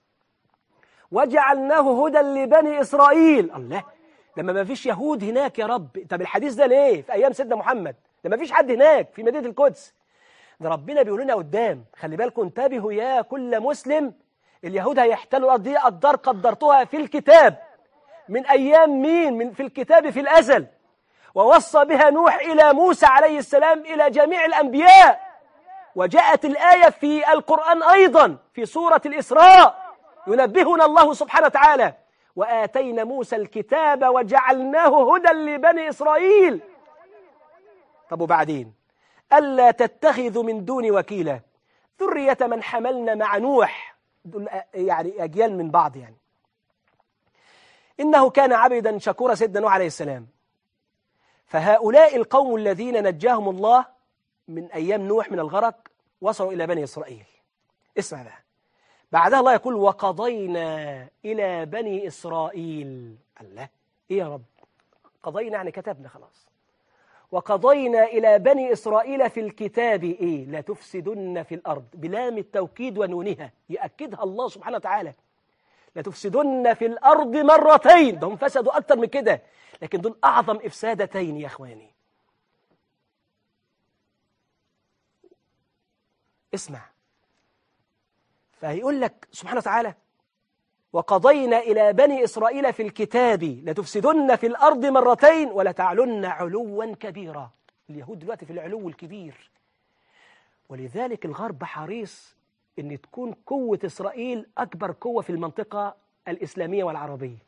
وجعلناه هدى لبني إسرائيل الله لما ما فيش يهود هناك يا رب طب الحديث ده ليه في أيام سيدنا محمد لما فيش حد هناك في مدينة القدس ده ربنا بيقول لنا قدام خلي بالكم انتبهوا يا كل مسلم اليهود هيحتلوا الأرض دي قدر قدرتها في الكتاب من أيام مين من في الكتاب في الأزل ووصى بها نوح إلى موسى عليه السلام إلى جميع الأنبياء وجاءت الآية في القرآن أيضا في سورة الإسراء ينبهنا الله سبحانه وتعالى وآتينا موسى الكتاب وجعلناه هدى لبني إسرائيل طب وبعدين ألا تتخذوا من دون وكيلا ذرية من حملنا مع نوح دول يعني أجيال من بعض يعني إنه كان عبدا شكورا سيدنا نوح عليه السلام فهؤلاء القوم الذين نجاهم الله من أيام نوح من الغرق وصلوا إلى بني إسرائيل اسمع بقى بعدها الله يقول وقضينا إلى بني إسرائيل الله إيه يا رب قضينا يعني كتبنا خلاص وقضينا إلى بني إسرائيل في الكتاب إيه لا تفسدن في الأرض بلام التوكيد ونونها يأكدها الله سبحانه وتعالى لا تفسدن في الأرض مرتين ده هم فسدوا أكتر من كده لكن دول أعظم إفسادتين يا أخواني اسمع فهيقول لك سبحانه وتعالى وقضينا إلى بني إسرائيل في الكتاب لتفسدن في الأرض مرتين ولتعلن علوا كبيرا اليهود دلوقتي في العلو الكبير ولذلك الغرب حريص أن تكون قوة إسرائيل أكبر قوة في المنطقة الإسلامية والعربية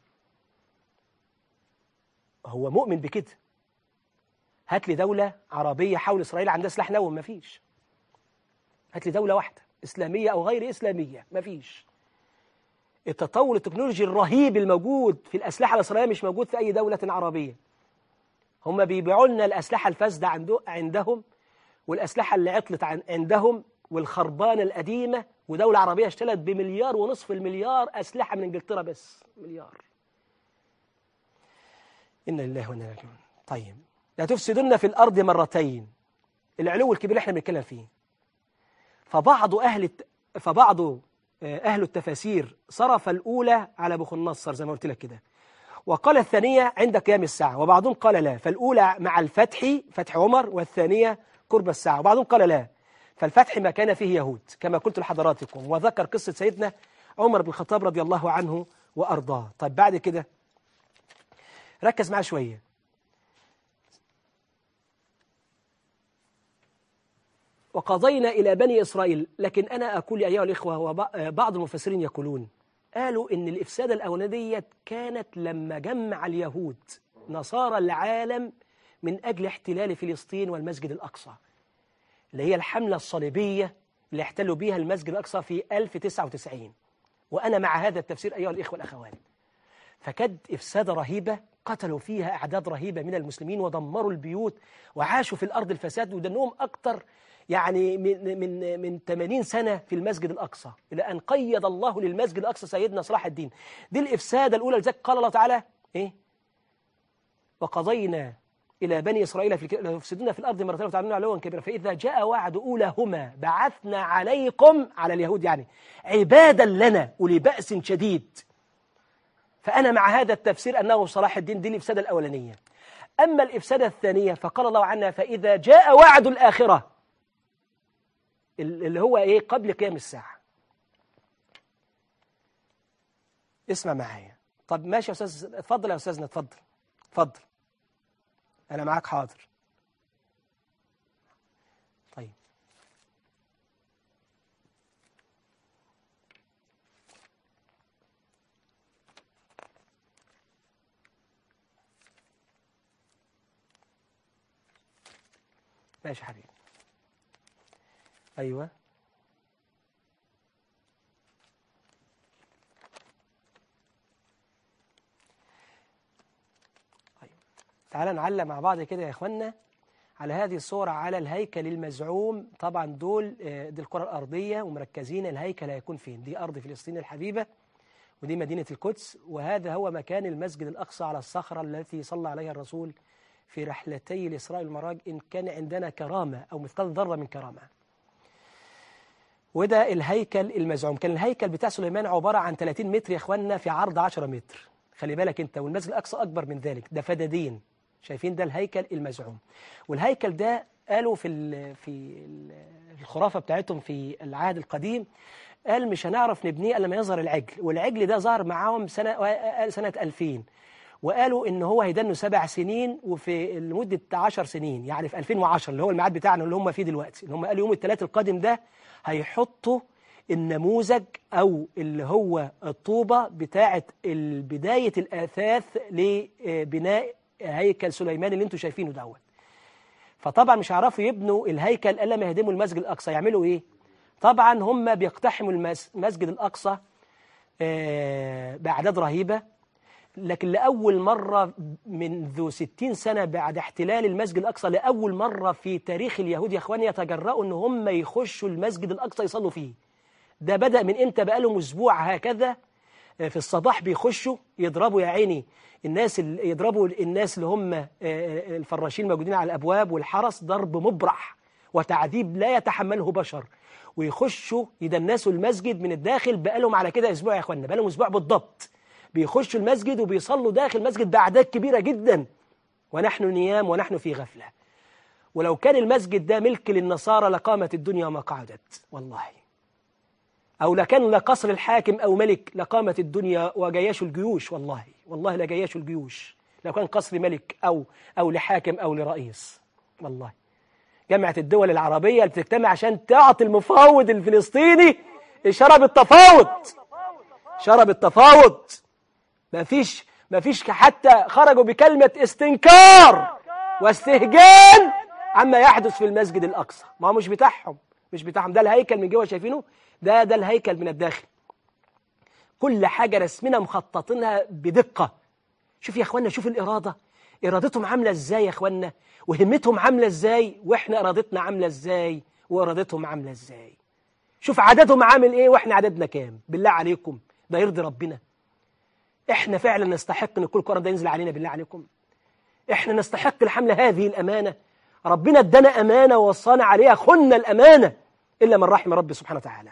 هو مؤمن بكده هات لي دولة عربية حول إسرائيل عندها سلاح نووي مفيش هات لي دولة واحدة إسلامية أو غير إسلامية مفيش التطور التكنولوجي الرهيب الموجود في الأسلحة الإسرائيلية مش موجود في أي دولة عربية هم بيبيعوا لنا الأسلحة الفاسدة عنده عندهم والأسلحة اللي عطلت عن عندهم والخربانة القديمة ودولة عربية اشترت بمليار ونصف المليار أسلحة من إنجلترا بس مليار إنا لله وإنا إليه راجعون طيب لا تفسدن في الأرض مرتين العلو الكبير اللي احنا بنتكلم فيه فبعض أهل الت... فبعض أهل التفاسير صرف الأولى على بخ النصر زي ما قلت لك كده وقال الثانية عند قيام الساعة وبعضهم قال لا فالأولى مع الفتح فتح عمر والثانية قرب الساعة وبعضهم قال لا فالفتح ما كان فيه يهود كما قلت لحضراتكم وذكر قصة سيدنا عمر بن الخطاب رضي الله عنه وأرضاه طيب بعد كده ركز معاه شوية وقضينا إلى بني إسرائيل لكن أنا أقول أيها الإخوة وبعض المفسرين يقولون قالوا إن الإفسادة الأولانية كانت لما جمع اليهود نصارى العالم من أجل احتلال فلسطين والمسجد الأقصى اللي هي الحملة الصليبية اللي احتلوا بها المسجد الأقصى في 1099 وأنا مع هذا التفسير أيها الإخوة الأخوان فكد إفسادة رهيبة قتلوا فيها أعداد رهيبة من المسلمين ودمروا البيوت وعاشوا في الأرض الفساد ودنهم أكتر يعني من من من 80 سنة في المسجد الأقصى إلى أن قيد الله للمسجد الأقصى سيدنا صلاح الدين دي الإفسادة الأولى لذلك قال الله تعالى إيه وقضينا إلى بني إسرائيل في يفسدون في الأرض مرتين وتعلمون علوا كبيرا فإذا جاء وعد أولاهما بعثنا عليكم على اليهود يعني عبادا لنا أولي بأس شديد فأنا مع هذا التفسير أنه صلاح الدين دي الإفسادة الأولانية أما الإفسادة الثانية فقال الله عنها فإذا جاء وعد الآخرة اللي هو إيه قبل قيام الساعة اسمع معايا طب ماشي يا أستاذ اتفضل يا أستاذنا اتفضل اتفضل أنا معاك حاضر طيب ماشي حبيبي أيوة تعالى نعلق مع بعض كده يا إخوانا على هذه الصورة على الهيكل المزعوم طبعا دول آه، دي الكرة الأرضية ومركزين الهيكل هيكون فين دي أرض فلسطين الحبيبة ودي مدينة القدس وهذا هو مكان المسجد الأقصى على الصخرة التي صلى عليها الرسول في رحلتي الإسراء والمراج إن كان عندنا كرامة أو مثقال ذرة من كرامة وده الهيكل المزعوم كان الهيكل بتاع سليمان عبارة عن 30 متر يا إخواننا في عرض 10 متر خلي بالك أنت والمسجد الأقصى أكبر من ذلك ده فدادين شايفين ده الهيكل المزعوم والهيكل ده قالوا في ال في ال الخرافة بتاعتهم في العهد القديم قال مش هنعرف نبنيه الا لما يظهر العجل والعجل ده ظهر معاهم سنة قال سنة 2000 وقالوا ان هو هيدنوا سبع سنين وفي لمدة 10 سنين يعني في 2010 اللي هو الميعاد بتاعنا اللي هم فيه دلوقتي اللي هم قالوا يوم الثلاث القادم ده هيحطوا النموذج او اللي هو الطوبة بتاعة ال- بداية الاثاث لبناء هيكل سليمان اللي انتم شايفينه دوت فطبعا مش هيعرفوا يبنوا الهيكل الا ما يهدموا المسجد الاقصى يعملوا ايه طبعا هم بيقتحموا المس- المسجد الاقصى آه، باعداد رهيبه لكن لاول مره منذ 60 سنه بعد احتلال المسجد الاقصى لاول مره في تاريخ اليهود يا اخواني يتجرؤوا ان هم يخشوا المسجد الاقصى يصلوا فيه ده بدا من امتى بقالهم اسبوع هكذا في الصباح بيخشوا يضربوا يا عيني الناس ال- يضربوا الناس اللي هم آه، آه، الفراشين الموجودين على الابواب والحرس ضرب مبرح وتعذيب لا يتحمله بشر ويخشوا يدنسوا المسجد من الداخل بقالهم على كده اسبوع يا اخوانا بقالهم اسبوع بالضبط بيخشوا المسجد وبيصلوا داخل المسجد باعداد كبيره جدا ونحن نيام ونحن في غفله ولو كان المسجد ده ملك للنصارى لقامت الدنيا ما قعدت والله أو لكان لقصر الحاكم أو ملك لقامت الدنيا وجياش الجيوش والله والله لجياش الجيوش لو كان قصر ملك أو أو لحاكم أو لرئيس والله جامعة الدول العربية اللي بتجتمع عشان تعطي المفاوض الفلسطيني إشارة بالتفاوض إشارة بالتفاوض ما فيش ما فيش حتى خرجوا بكلمة استنكار واستهجان عما يحدث في المسجد الأقصى ما هو مش بتاعهم مش بتاعهم ده الهيكل من جوه شايفينه ده ده الهيكل من الداخل كل حاجة رسمنا مخططينها بدقة شوف يا اخوانا شوف الإرادة إرادتهم عاملة ازاي يا اخوانا وهمتهم عاملة ازاي واحنا إرادتنا عاملة ازاي وإرادتهم عاملة ازاي شوف عددهم عامل ايه واحنا عددنا كام بالله عليكم ده يرضي ربنا احنا فعلا نستحق ان كل القرآن ده ينزل علينا بالله عليكم احنا نستحق الحمل هذه الأمانة ربنا ادانا أمانة ووصانا عليها خنا الأمانة إلا من رحم ربي سبحانه وتعالى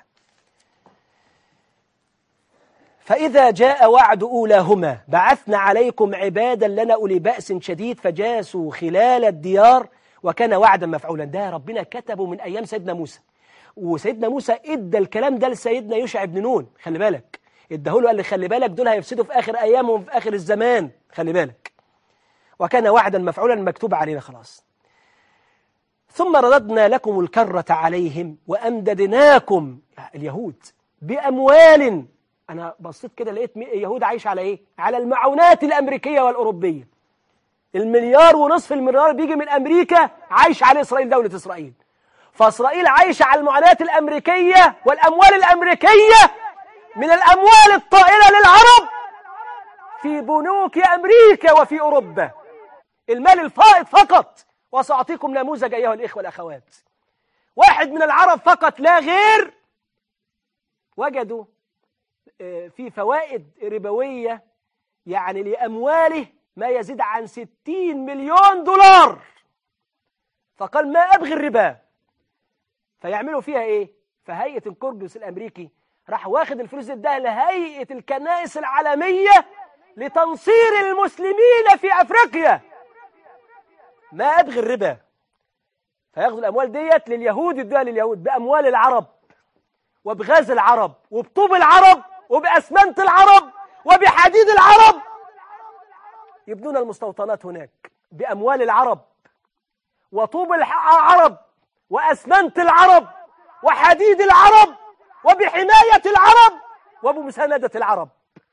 فإذا جاء وعد أولاهما بعثنا عليكم عبادا لنا أولي بأس شديد فجاسوا خلال الديار وكان وعدا مفعولا ده ربنا كتبه من أيام سيدنا موسى وسيدنا موسى ادى الكلام ده لسيدنا يوشع بن نون خلي بالك اداهوله قال لي خلي بالك دول هيفسدوا في آخر أيامهم في آخر الزمان خلي بالك وكان وعدا مفعولا مكتوب علينا خلاص ثم رددنا لكم الكرة عليهم وأمددناكم اليهود بأموال أنا بصيت كده لقيت مي- يهود عايش على إيه؟ على المعونات الأمريكية والأوروبية المليار ونصف المليار بيجي من أمريكا عايش عليه إسرائيل دولة إسرائيل فإسرائيل عايشة على المعونات الأمريكية والأموال الأمريكية من الأموال الطائلة للعرب في بنوك أمريكا وفي أوروبا المال الفائض فقط وسأعطيكم نموذج أيها الإخوة والأخوات واحد من العرب فقط لا غير وجدوا آه، في فوائد ربوية يعني لأمواله ما يزيد عن ستين مليون دولار فقال ما أبغي الربا فيعملوا فيها إيه فهيئة الكونجرس الأمريكي راح واخد الفلوس دي اداها لهيئة الكنائس العالمية لتنصير المسلمين في أفريقيا ما أبغي الربا فياخدوا الأموال ديت لليهود يدوها لليهود بأموال العرب وبغاز العرب وبطوب العرب وبأسمنت العرب وبحديد العرب يبنون المستوطنات هناك بأموال العرب وطوب العرب وأسمنت العرب وحديد العرب وبحماية العرب وبمساندة العرب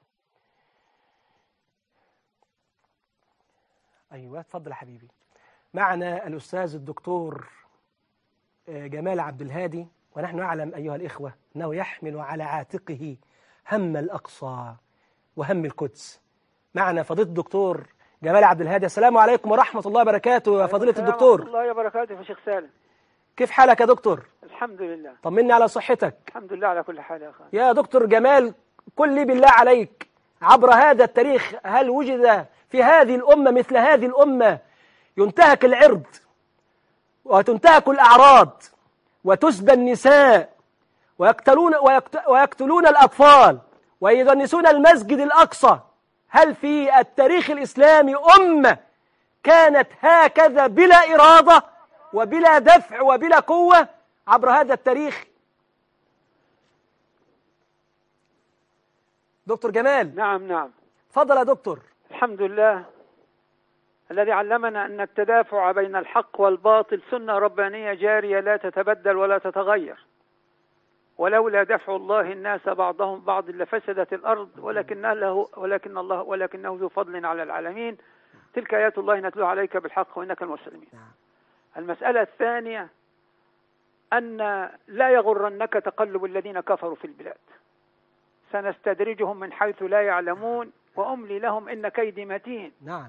أيوة اتفضل يا حبيبي معنا الأستاذ الدكتور آه، جمال عبد الهادي ونحن نعلم أيها الإخوة أنه يحمل على عاتقه هم الأقصى وهم القدس معنا فضيلة الدكتور جمال عبد الهادي السلام عليكم ورحمة الله وبركاته يا فضيلة السلام الدكتور ورحمة الله وبركاته يا شيخ سالم كيف حالك يا دكتور الحمد لله طمني على صحتك الحمد لله على كل حال يا أخي يا دكتور جمال قل لي بالله عليك عبر هذا التاريخ هل وجد في هذه الأمة مثل هذه الأمة ينتهك العرض وتنتهك الأعراض وتسبى النساء ويقتلون, ويقت- ويقتلون الأطفال ويدنسون المسجد الأقصى هل في التاريخ الإسلامي أمة كانت هكذا بلا إرادة وبلا دفع وبلا قوة عبر هذا التاريخ دكتور جمال نعم نعم فضل يا دكتور الحمد لله الذي علمنا أن التدافع بين الحق والباطل سنة ربانية جارية لا تتبدل ولا تتغير ولولا دفع الله الناس بعضهم بعض لفسدت الأرض ولكن له ولكن الله ولكنه ذو فضل على العالمين تلك آيات الله نتلوها عليك بالحق وإنك المسلمين المسألة الثانية أن لا يغرنك تقلب الذين كفروا في البلاد سنستدرجهم من حيث لا يعلمون وأملي لهم إن كيدي متين نعم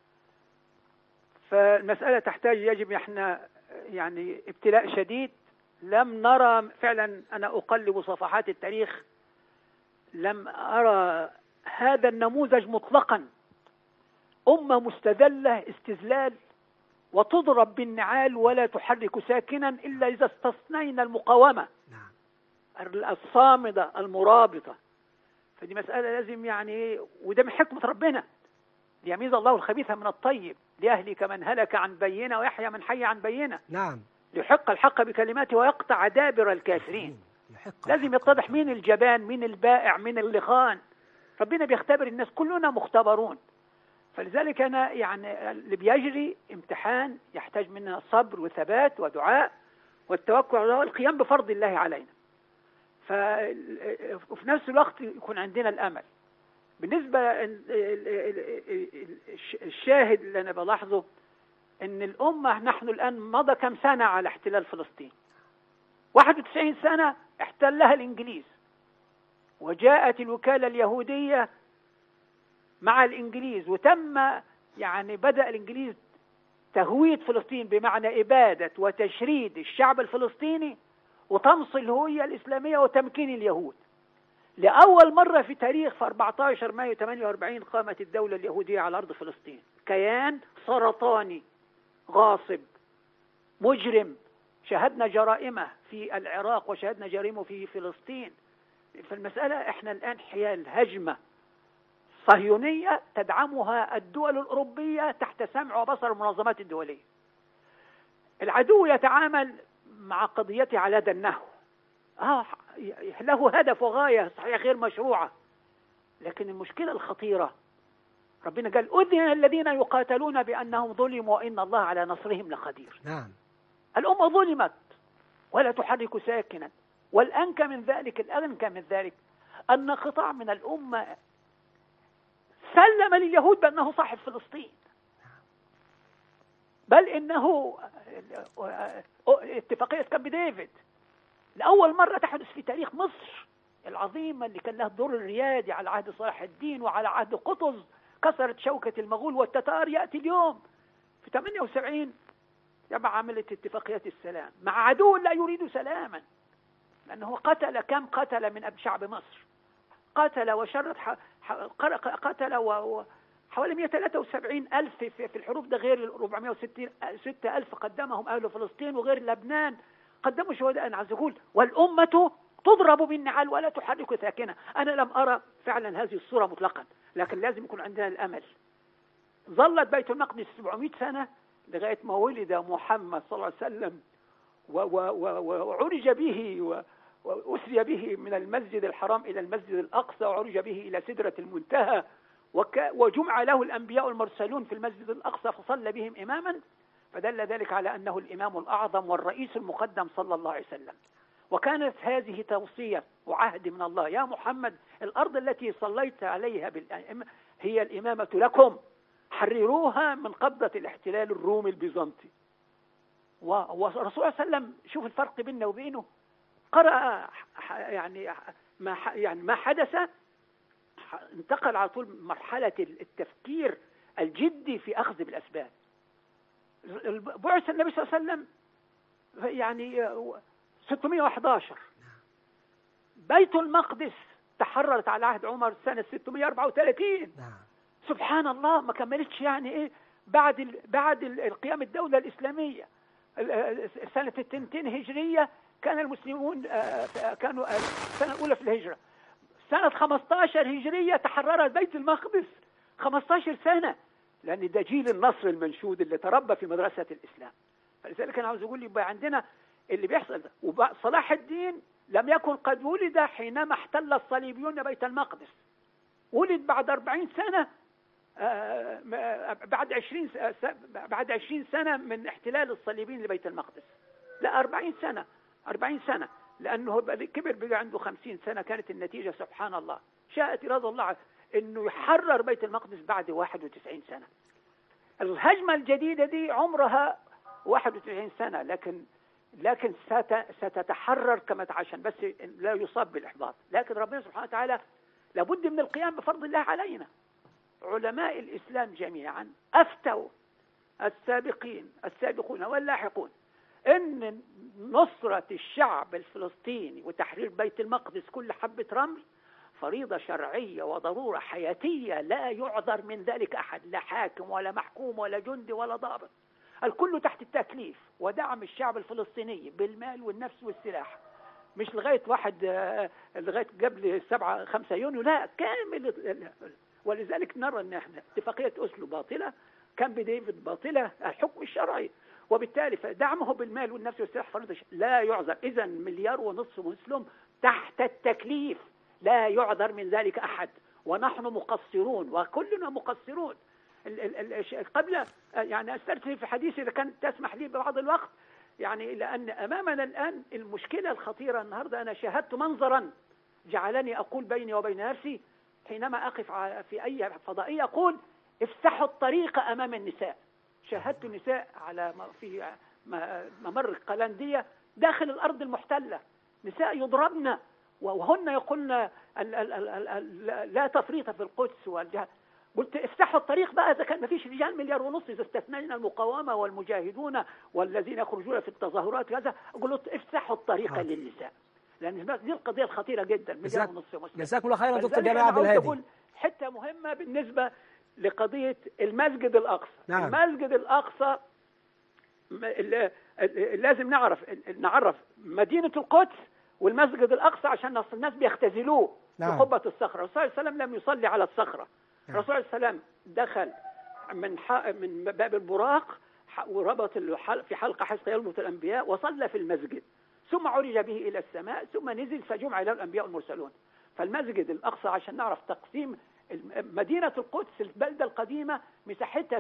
فالمسألة تحتاج يجب احنا يعني ابتلاء شديد لم نرى فعلا أنا أقلب صفحات التاريخ لم أرى هذا النموذج مطلقا أمة مستذلة استذلال وتضرب بالنعال ولا تحرك ساكنا إلا إذا استثنينا المقاومة نعم الصامدة المرابطة فدي مسألة لازم يعني وده من حكمة ربنا ليميز الله الخبيث من الطيب ليهلك من هلك عن بينة ويحيى من حي عن بينة نعم ليحق الحق بكلماته ويقطع دابر الكافرين يحق لازم يتضح مين الجبان مين البائع مين اللي خان ربنا بيختبر الناس كلنا مختبرون فلذلك أنا يعني اللي بيجري امتحان يحتاج منا صبر وثبات ودعاء والتوكل على الله والقيام بفرض الله علينا ف... وفي نفس الوقت يكون عندنا الأمل بالنسبة ال- ال- ال- ال- الش- الشاهد اللي أنا بلاحظه أن الأمة نحن الآن مضى كم سنة على احتلال فلسطين 91 سنة احتلها الإنجليز وجاءت الوكالة اليهودية مع الإنجليز وتم يعني بدأ الإنجليز تهويد فلسطين بمعنى إبادة وتشريد الشعب الفلسطيني وطمس الهوية الإسلامية وتمكين اليهود لأول مرة في تاريخ في 14 مايو 48 قامت الدولة اليهودية على أرض فلسطين كيان سرطاني غاصب مجرم شاهدنا جرائمه في العراق وشاهدنا جريمه في فلسطين فالمسألة احنا الآن حيال هجمة صهيونية تدعمها الدول الأوروبية تحت سمع وبصر المنظمات الدولية العدو يتعامل مع قضيته على هذا النحو آه له هدف وغاية صحيح غير مشروعة لكن المشكلة الخطيرة ربنا قال أذن الذين يقاتلون بأنهم ظلموا وإن الله على نصرهم لقدير نعم الأمة ظلمت ولا تحرك ساكنا والأنكى من ذلك الأنكى من ذلك أن قطاع من الأمة سلم لليهود بأنه صاحب فلسطين بل إنه اتفاقية كامب ديفيد لأول مرة تحدث في تاريخ مصر العظيمة اللي كان لها الدور الريادي على عهد صلاح الدين وعلى عهد قطز كسرت شوكة المغول والتتار يأتي اليوم في 78 يبقى عملت اتفاقيات السلام مع عدو لا يريد سلاما لأنه قتل كم قتل من أب شعب مصر قتل وشرد ح... ح... قتل و... و... حوالي 173 ألف في, في الحروب ده غير 460 6 ألف قدمهم أهل فلسطين وغير لبنان قدموا شهداء عز وجل والأمة تضرب بالنعال ولا تحرك ساكنة أنا لم أرى فعلا هذه الصورة مطلقا لكن لازم يكون عندنا الأمل ظلت بيت المقدس 700 سنة لغاية ما ولد محمد صلى الله عليه وسلم وعرج به وأسري به من المسجد الحرام إلى المسجد الأقصى وعرج به إلى سدرة المنتهى وجمع له الأنبياء المرسلون في المسجد الأقصى فصلى بهم إماما فدل ذلك على أنه الإمام الأعظم والرئيس المقدم صلى الله عليه وسلم وكانت هذه توصية وعهد من الله يا محمد الأرض التي صليت عليها هي الإمامة لكم حرروها من قبضة الاحتلال الرومي البيزنطي والرسول صلى الله عليه وسلم شوف الفرق بيننا وبينه قرأ يعني ما يعني ما حدث انتقل على طول مرحلة التفكير الجدي في أخذ بالأسباب بعث النبي صلى الله عليه وسلم يعني 611 بيت المقدس تحررت على عهد عمر سنة 634 نعم سبحان الله ما كملتش يعني ايه بعد ال... بعد ال- القيام الدولة الإسلامية ال- آه، سنة التنتين هجرية كان المسلمون آه، كانوا آه، السنة الأولى في الهجرة سنة 15 هجرية تحررت بيت المقدس 15 سنة لأن ده جيل النصر المنشود اللي تربى في مدرسة الإسلام فلذلك أنا عاوز أقول يبقى عندنا اللي بيحصل ده وصلاح الدين لم يكن قد ولد حينما احتل الصليبيون بيت المقدس ولد بعد 40 سنة آه، آه، بعد 20 س- س- بعد 20 سنة من احتلال الصليبيين لبيت المقدس لا 40 سنة 40 سنة لأنه بقى- كبر بقى عنده 50 سنة كانت النتيجة سبحان الله شاءت إرادة الله إنه يحرر بيت المقدس بعد 91 سنة الهجمة الجديدة دي عمرها 91 سنة لكن لكن ست- ستتحرر كما عشان بس لا يصاب بالإحباط لكن ربنا سبحانه وتعالى لابد من القيام بفرض الله علينا علماء الإسلام جميعا أفتوا السابقين السابقون واللاحقون ان نصرة الشعب الفلسطيني وتحرير بيت المقدس كل حبة رمل فريضة شرعية وضرورة حياتية لا يعذر من ذلك أحد لا حاكم ولا محكوم ولا جندي ولا ضابط الكل تحت التكليف ودعم الشعب الفلسطيني بالمال والنفس والسلاح مش لغاية واحد آه، لغاية قبل سبعة خمسة يونيو لا كامل ولذلك نرى أن احنا اتفاقية أسلو باطلة كان بديفيد باطلة الحكم الشرعي وبالتالي فدعمه بالمال والنفس والسلاح فريضة ش- لا يعذر إذا مليار ونصف مسلم تحت التكليف لا يعذر من ذلك أحد ونحن مقصرون وكلنا مقصرون ال- ال- ال- الش- قبل يعني أسترسل في حديثي إذا كانت تسمح لي ببعض الوقت يعني لأن أمامنا الآن المشكلة الخطيرة النهاردة أنا شاهدت منظرا جعلني أقول بيني وبين نفسي حينما أقف ع- في أي فضائية أقول افتحوا الطريق أمام النساء شاهدت النساء على م- في م- ممر القلندية داخل الأرض المحتلة نساء يضربن وهن يقولن ال- ال- ال- ال- ال- لا تفريط في القدس والجهاد قلت افتحوا الطريق بقى اذا كان ما فيش رجال مليار ونص اذا استثنينا المقاومه والمجاهدون والذين يخرجون في التظاهرات كذا قلت افتحوا الطريق حاضر. للنساء لان دي القضيه الخطيره جدا مليار جزاك- ونص مسلم جزاكم الله خيرا دكتور فلذلك جمال أنا عبد عاوز الهادي أقول حته مهمه بالنسبه لقضيه المسجد الاقصى نعم. المسجد الاقصى م- ال- ال- لازم نعرف نعرف مدينه القدس والمسجد الاقصى عشان أصل الناس بيختزلوه نعم. في قبه الصخره الرسول صلى الله عليه وسلم لم يصلي على الصخره نعم. الرسول صلى الله عليه وسلم دخل من ح- من باب البراق ح- وربط الحل- في حلقه حتى يربط الانبياء وصلى في المسجد ثم عرج به الى السماء ثم نزل فجمع له الانبياء والمرسلون فالمسجد الاقصى عشان نعرف تقسيم الم- مدينه القدس البلده القديمه مساحتها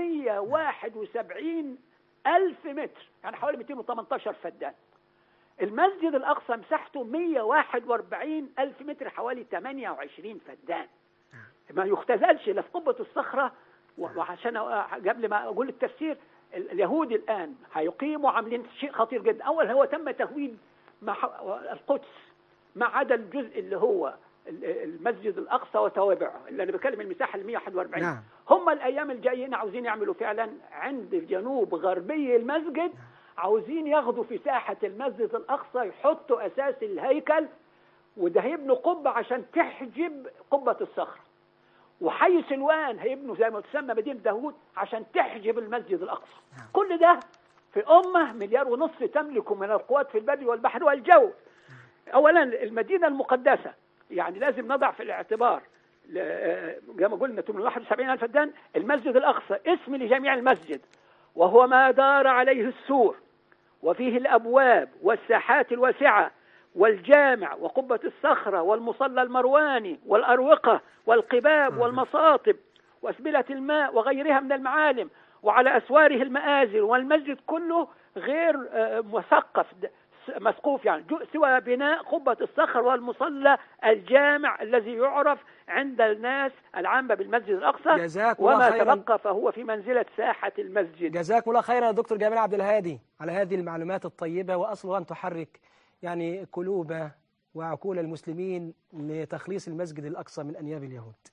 871 ألف متر يعني حوالي 218 فدان المسجد الأقصى مساحته 141 ألف متر حوالي 28 فدان ما يختزلش لا في قبة الصخرة و- وعشان أ- قبل ما أقول التفسير ال- اليهود الآن هيقيموا عاملين شيء خطير جدا أول هو تم تهويد مع القدس ما عدا الجزء اللي هو ال- المسجد الأقصى وتوابعه اللي أنا بتكلم المساحة ال 141 نعم. هم الأيام الجايين عاوزين يعملوا فعلا عند جنوب غربي المسجد عاوزين ياخدوا في ساحة المسجد الأقصى يحطوا أساس الهيكل وده هيبنوا قبة عشان تحجب قبة الصخرة وحي سلوان هيبنوا زي ما تسمى مدينة داوود عشان تحجب المسجد الأقصى كل ده في أمة مليار ونص تملك من القوات في البر والبحر والجو أولا المدينة المقدسة يعني لازم نضع في الاعتبار ل- آه، زي ما قلنا 871 ألف فدان المسجد الأقصى اسم لجميع المسجد وهو ما دار عليه السور وفيه الأبواب والساحات الواسعة والجامع وقبة الصخرة والمصلى المرواني والأروقة والقباب والمصاطب وأسبلة الماء وغيرها من المعالم وعلى أسواره المآزر والمسجد كله غير آه، مثقف د- س- مسقوف يعني جو- سوى بناء قبة الصخر والمصلى الجامع الذي يعرف عند الناس العامة بالمسجد الأقصى جزاكم الله وما خيراً. تبقى فهو في منزلة ساحة المسجد جزاكم الله خيرا يا دكتور جمال عبد الهادي على هذه المعلومات الطيبة وأصلها أن تحرك يعني قلوب وعقول المسلمين لتخليص المسجد الأقصى من أنياب اليهود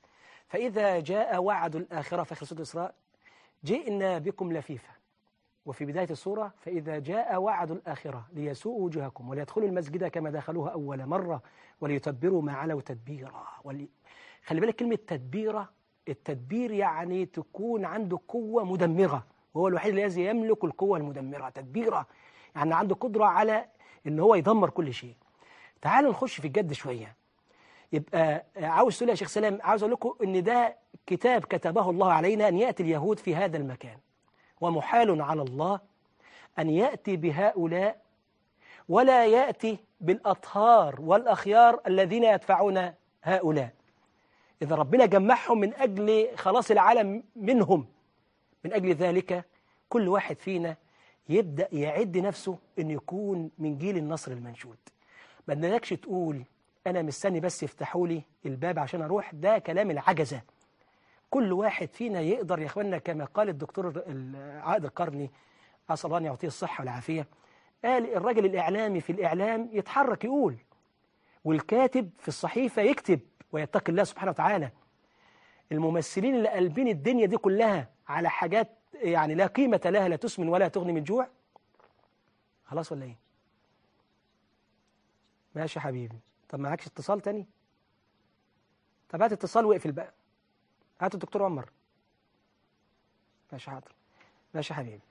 فإذا جاء وعد الآخرة في آخر سورة الإسراء جئنا بكم لفيفا وفي بداية السورة فإذا جاء وعد الآخرة ليسوء وجوهكم وليدخلوا المسجد كما دخلوها أول مرة وليتبروا ما علوا تدبيرا ولي... خلي بالك كلمة تدبيرا التدبير يعني تكون عنده قوة مدمرة وهو الوحيد الذي يملك القوة المدمرة تدبيرا يعني عنده قدرة على ان هو يدمر كل شيء تعالوا نخش في الجد شوية يبقى عاوز تقول يا شيخ سلام عاوز اقول لكم ان ده كتاب كتبه الله علينا ان ياتي اليهود في هذا المكان ومحال على الله ان ياتي بهؤلاء ولا ياتي بالاطهار والاخيار الذين يدفعون هؤلاء اذا ربنا جمعهم من اجل خلاص العالم منهم من اجل ذلك كل واحد فينا يبدا يعد نفسه ان يكون من جيل النصر المنشود ما بدناكش تقول انا مستني بس يفتحوا لي الباب عشان اروح ده كلام العجزه كل واحد فينا يقدر يا اخوانا كما قال الدكتور عائد القرني اسال الله ان يعطيه الصحه والعافيه قال الراجل الاعلامي في الاعلام يتحرك يقول والكاتب في الصحيفه يكتب ويتقي الله سبحانه وتعالى الممثلين اللي قلبين الدنيا دي كلها على حاجات يعني لا قيمه لها لا تسمن ولا تغني من جوع خلاص ولا ايه ماشي يا حبيبي طب معكش اتصال تاني طب هات اتصال واقفل بقى هات الدكتور عمر ماشي حاضر ماشي يا حبيبي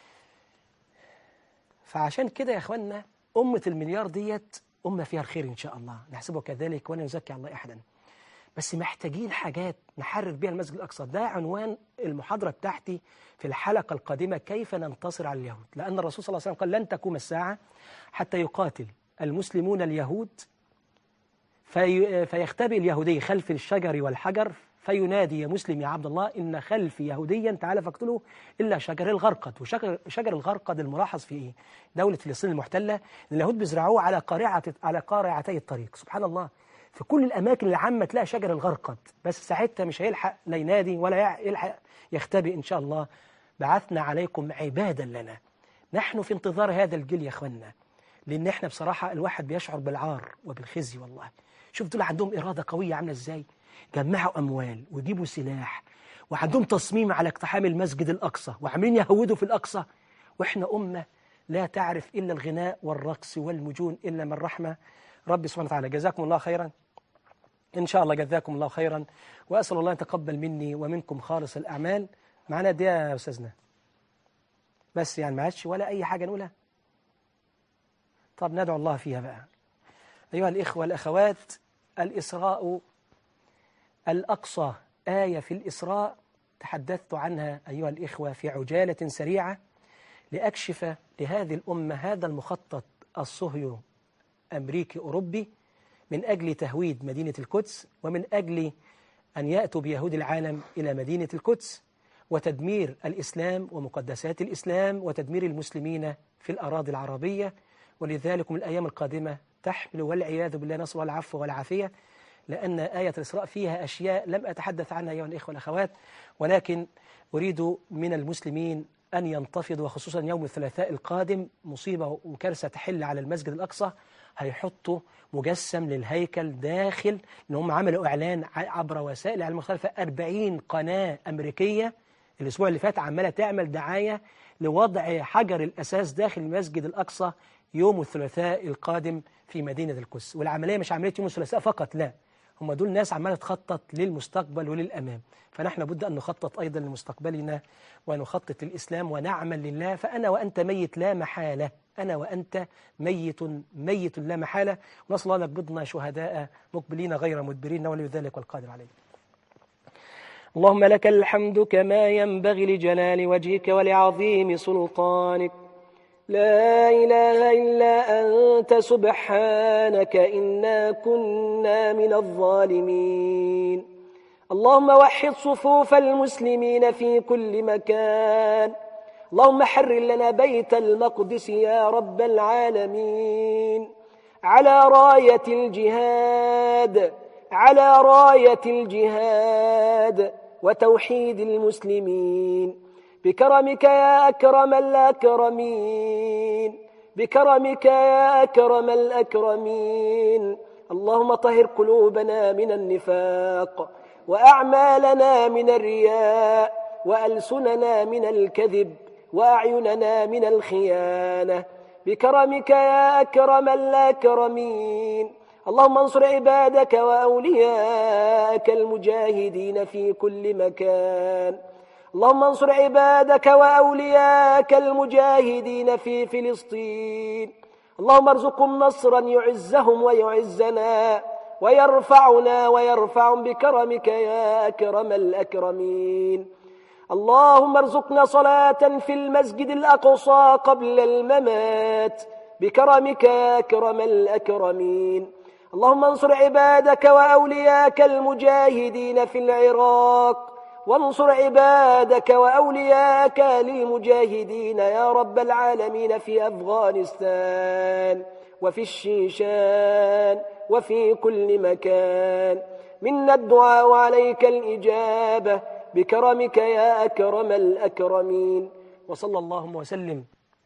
فعشان كده يا اخوانا أمة المليار ديت أمة فيها الخير إن شاء الله نحسبه كذلك ولا نزكي على الله أحدا بس محتاجين حاجات نحرر بيها المسجد الأقصى ده عنوان المحاضرة بتاعتي في الحلقة القادمة كيف ننتصر على اليهود لأن الرسول صلى الله عليه وسلم قال لن تقوم الساعة حتى يقاتل المسلمون اليهود في فيختبئ اليهودي خلف الشجر والحجر فينادي يا مسلم يا عبد الله إن خلفي يهوديا تعالى فاقتله إلا شجر الغرقد وشجر شجر الغرقد الملاحظ في إيه؟ دولة فلسطين المحتلة إن اليهود بيزرعوه على قارعة على قارعتي الطريق سبحان الله في كل الأماكن العامة تلاقي شجر الغرقد بس ساعتها مش هيلحق لا ينادي ولا يلحق يختبئ إن شاء الله بعثنا عليكم عبادا لنا نحن في انتظار هذا الجيل يا أخوانا لأن احنا بصراحة الواحد بيشعر بالعار وبالخزي والله شوف دول عندهم إرادة قوية عاملة إزاي جمعوا أموال وجيبوا سلاح وعندهم تصميم على اقتحام المسجد الأقصى وعاملين يهودوا في الأقصى وإحنا أمة لا تعرف إلا الغناء والرقص والمجون إلا من رحمة ربي سبحانه وتعالى جزاكم الله خيرا إن شاء الله جزاكم الله خيرا وأسأل الله أن يتقبل مني ومنكم خالص الأعمال معنا دي يا أستاذنا بس يعني ما عادش ولا أي حاجة نقولها طب ندعو الله فيها بقى أيها الإخوة الأخوات الإسراء الأقصى آية في الإسراء تحدثت عنها أيها الإخوة في عجالة سريعة لأكشف لهذه الأمة هذا المخطط الصهيو أمريكي أوروبي من أجل تهويد مدينة القدس ومن أجل أن يأتوا بيهود العالم إلى مدينة القدس وتدمير الإسلام ومقدسات الإسلام وتدمير المسلمين في الأراضي العربية ولذلك من الأيام القادمة تحمل والعياذ بالله نصر والعفو والعافية لأن آية الإسراء فيها أشياء لم أتحدث عنها أيها الإخوة والأخوات ولكن أريد من المسلمين أن ينتفضوا وخصوصا يوم الثلاثاء القادم مصيبة وكارثة تحل على المسجد الأقصى هيحطوا مجسم للهيكل داخل ان هم عملوا اعلان عبر وسائل الاعلام المختلفه 40 قناه امريكيه الاسبوع اللي فات عماله تعمل دعايه لوضع حجر الاساس داخل المسجد الاقصى يوم الثلاثاء القادم في مدينه القدس والعمليه مش عمليه يوم الثلاثاء فقط لا هم دول ناس عماله تخطط للمستقبل وللامام فنحن بد ان نخطط ايضا لمستقبلنا ونخطط للاسلام ونعمل لله فانا وانت ميت لا محاله أنا وأنت ميت ميت لا محالة ونسأل الله نقبضنا شهداء مقبلين غير مدبرين ولي ذلك والقادر عليه اللهم لك الحمد كما ينبغي لجلال وجهك ولعظيم سلطانك لا إله إلا أنت سبحانك إنا كنا من الظالمين اللهم وحد صفوف المسلمين في كل مكان اللهم حرر لنا بيت المقدس يا رب العالمين على راية الجهاد على راية الجهاد وتوحيد المسلمين بكرمك يا أكرم الأكرمين بكرمك يا أكرم الأكرمين اللهم طهر قلوبنا من النفاق وأعمالنا من الرياء وألسننا من الكذب وأعيننا من الخيانة بكرمك يا أكرم الأكرمين اللهم انصر عبادك وأولياءك المجاهدين في كل مكان اللهم انصر عبادك وأولياءك المجاهدين في فلسطين اللهم ارزقهم نصرا يعزهم ويعزنا ويرفعنا ويرفعهم بكرمك يا أكرم الأكرمين اللهم ارزقنا صلاة في المسجد الأقصى قبل الممات بكرمك يا أكرم الأكرمين اللهم انصر عبادك وأولياك المجاهدين في العراق وانصر عبادك وأولياك للمجاهدين يا رب العالمين في أفغانستان وفي الشيشان وفي كل مكان منا الدعاء عليك الإجابة بكرمك يا أكرم الأكرمين وصلى اللهم وسلم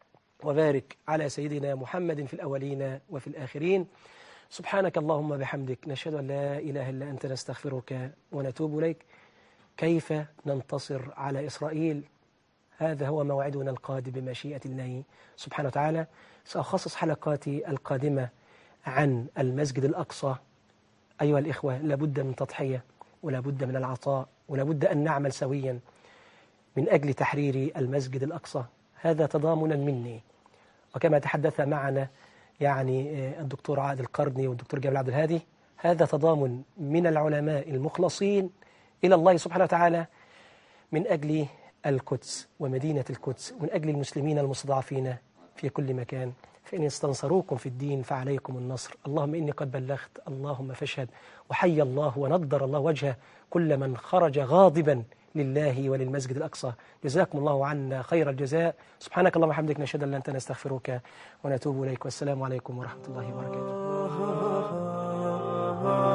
وبارك على سيدنا محمد في الأولين وفي الآخرين سبحانك اللهم بحمدك نشهد أن لا إله إلا أنت نستغفرك ونتوب إليك كيف ننتصر على إسرائيل هذا هو موعدنا القادم بمشيئة الله سبحانه وتعالى سأخصص حلقاتي القادمة عن المسجد الأقصى أيها الإخوة لابد من تضحية ولابد من العطاء ولابد أن نعمل سويا من أجل تحرير المسجد الأقصى هذا تضامنا مني وكما تحدث معنا يعني الدكتور عادل القرني والدكتور جابر عبد الهادي هذا تضامن من العلماء المخلصين إلى الله سبحانه وتعالى من أجل القدس ومدينة القدس ومن أجل المسلمين المستضعفين في كل مكان فإن استنصروكم في الدين فعليكم النصر اللهم إني قد بلغت اللهم فاشهد وحي الله ونضر الله وجهه كل من خرج غاضبا لله وللمسجد الأقصى جزاكم الله عنا خير الجزاء سبحانك اللهم وبحمدك نشهد أن لا أنت نستغفرك ونتوب إليك والسلام عليكم ورحمة الله وبركاته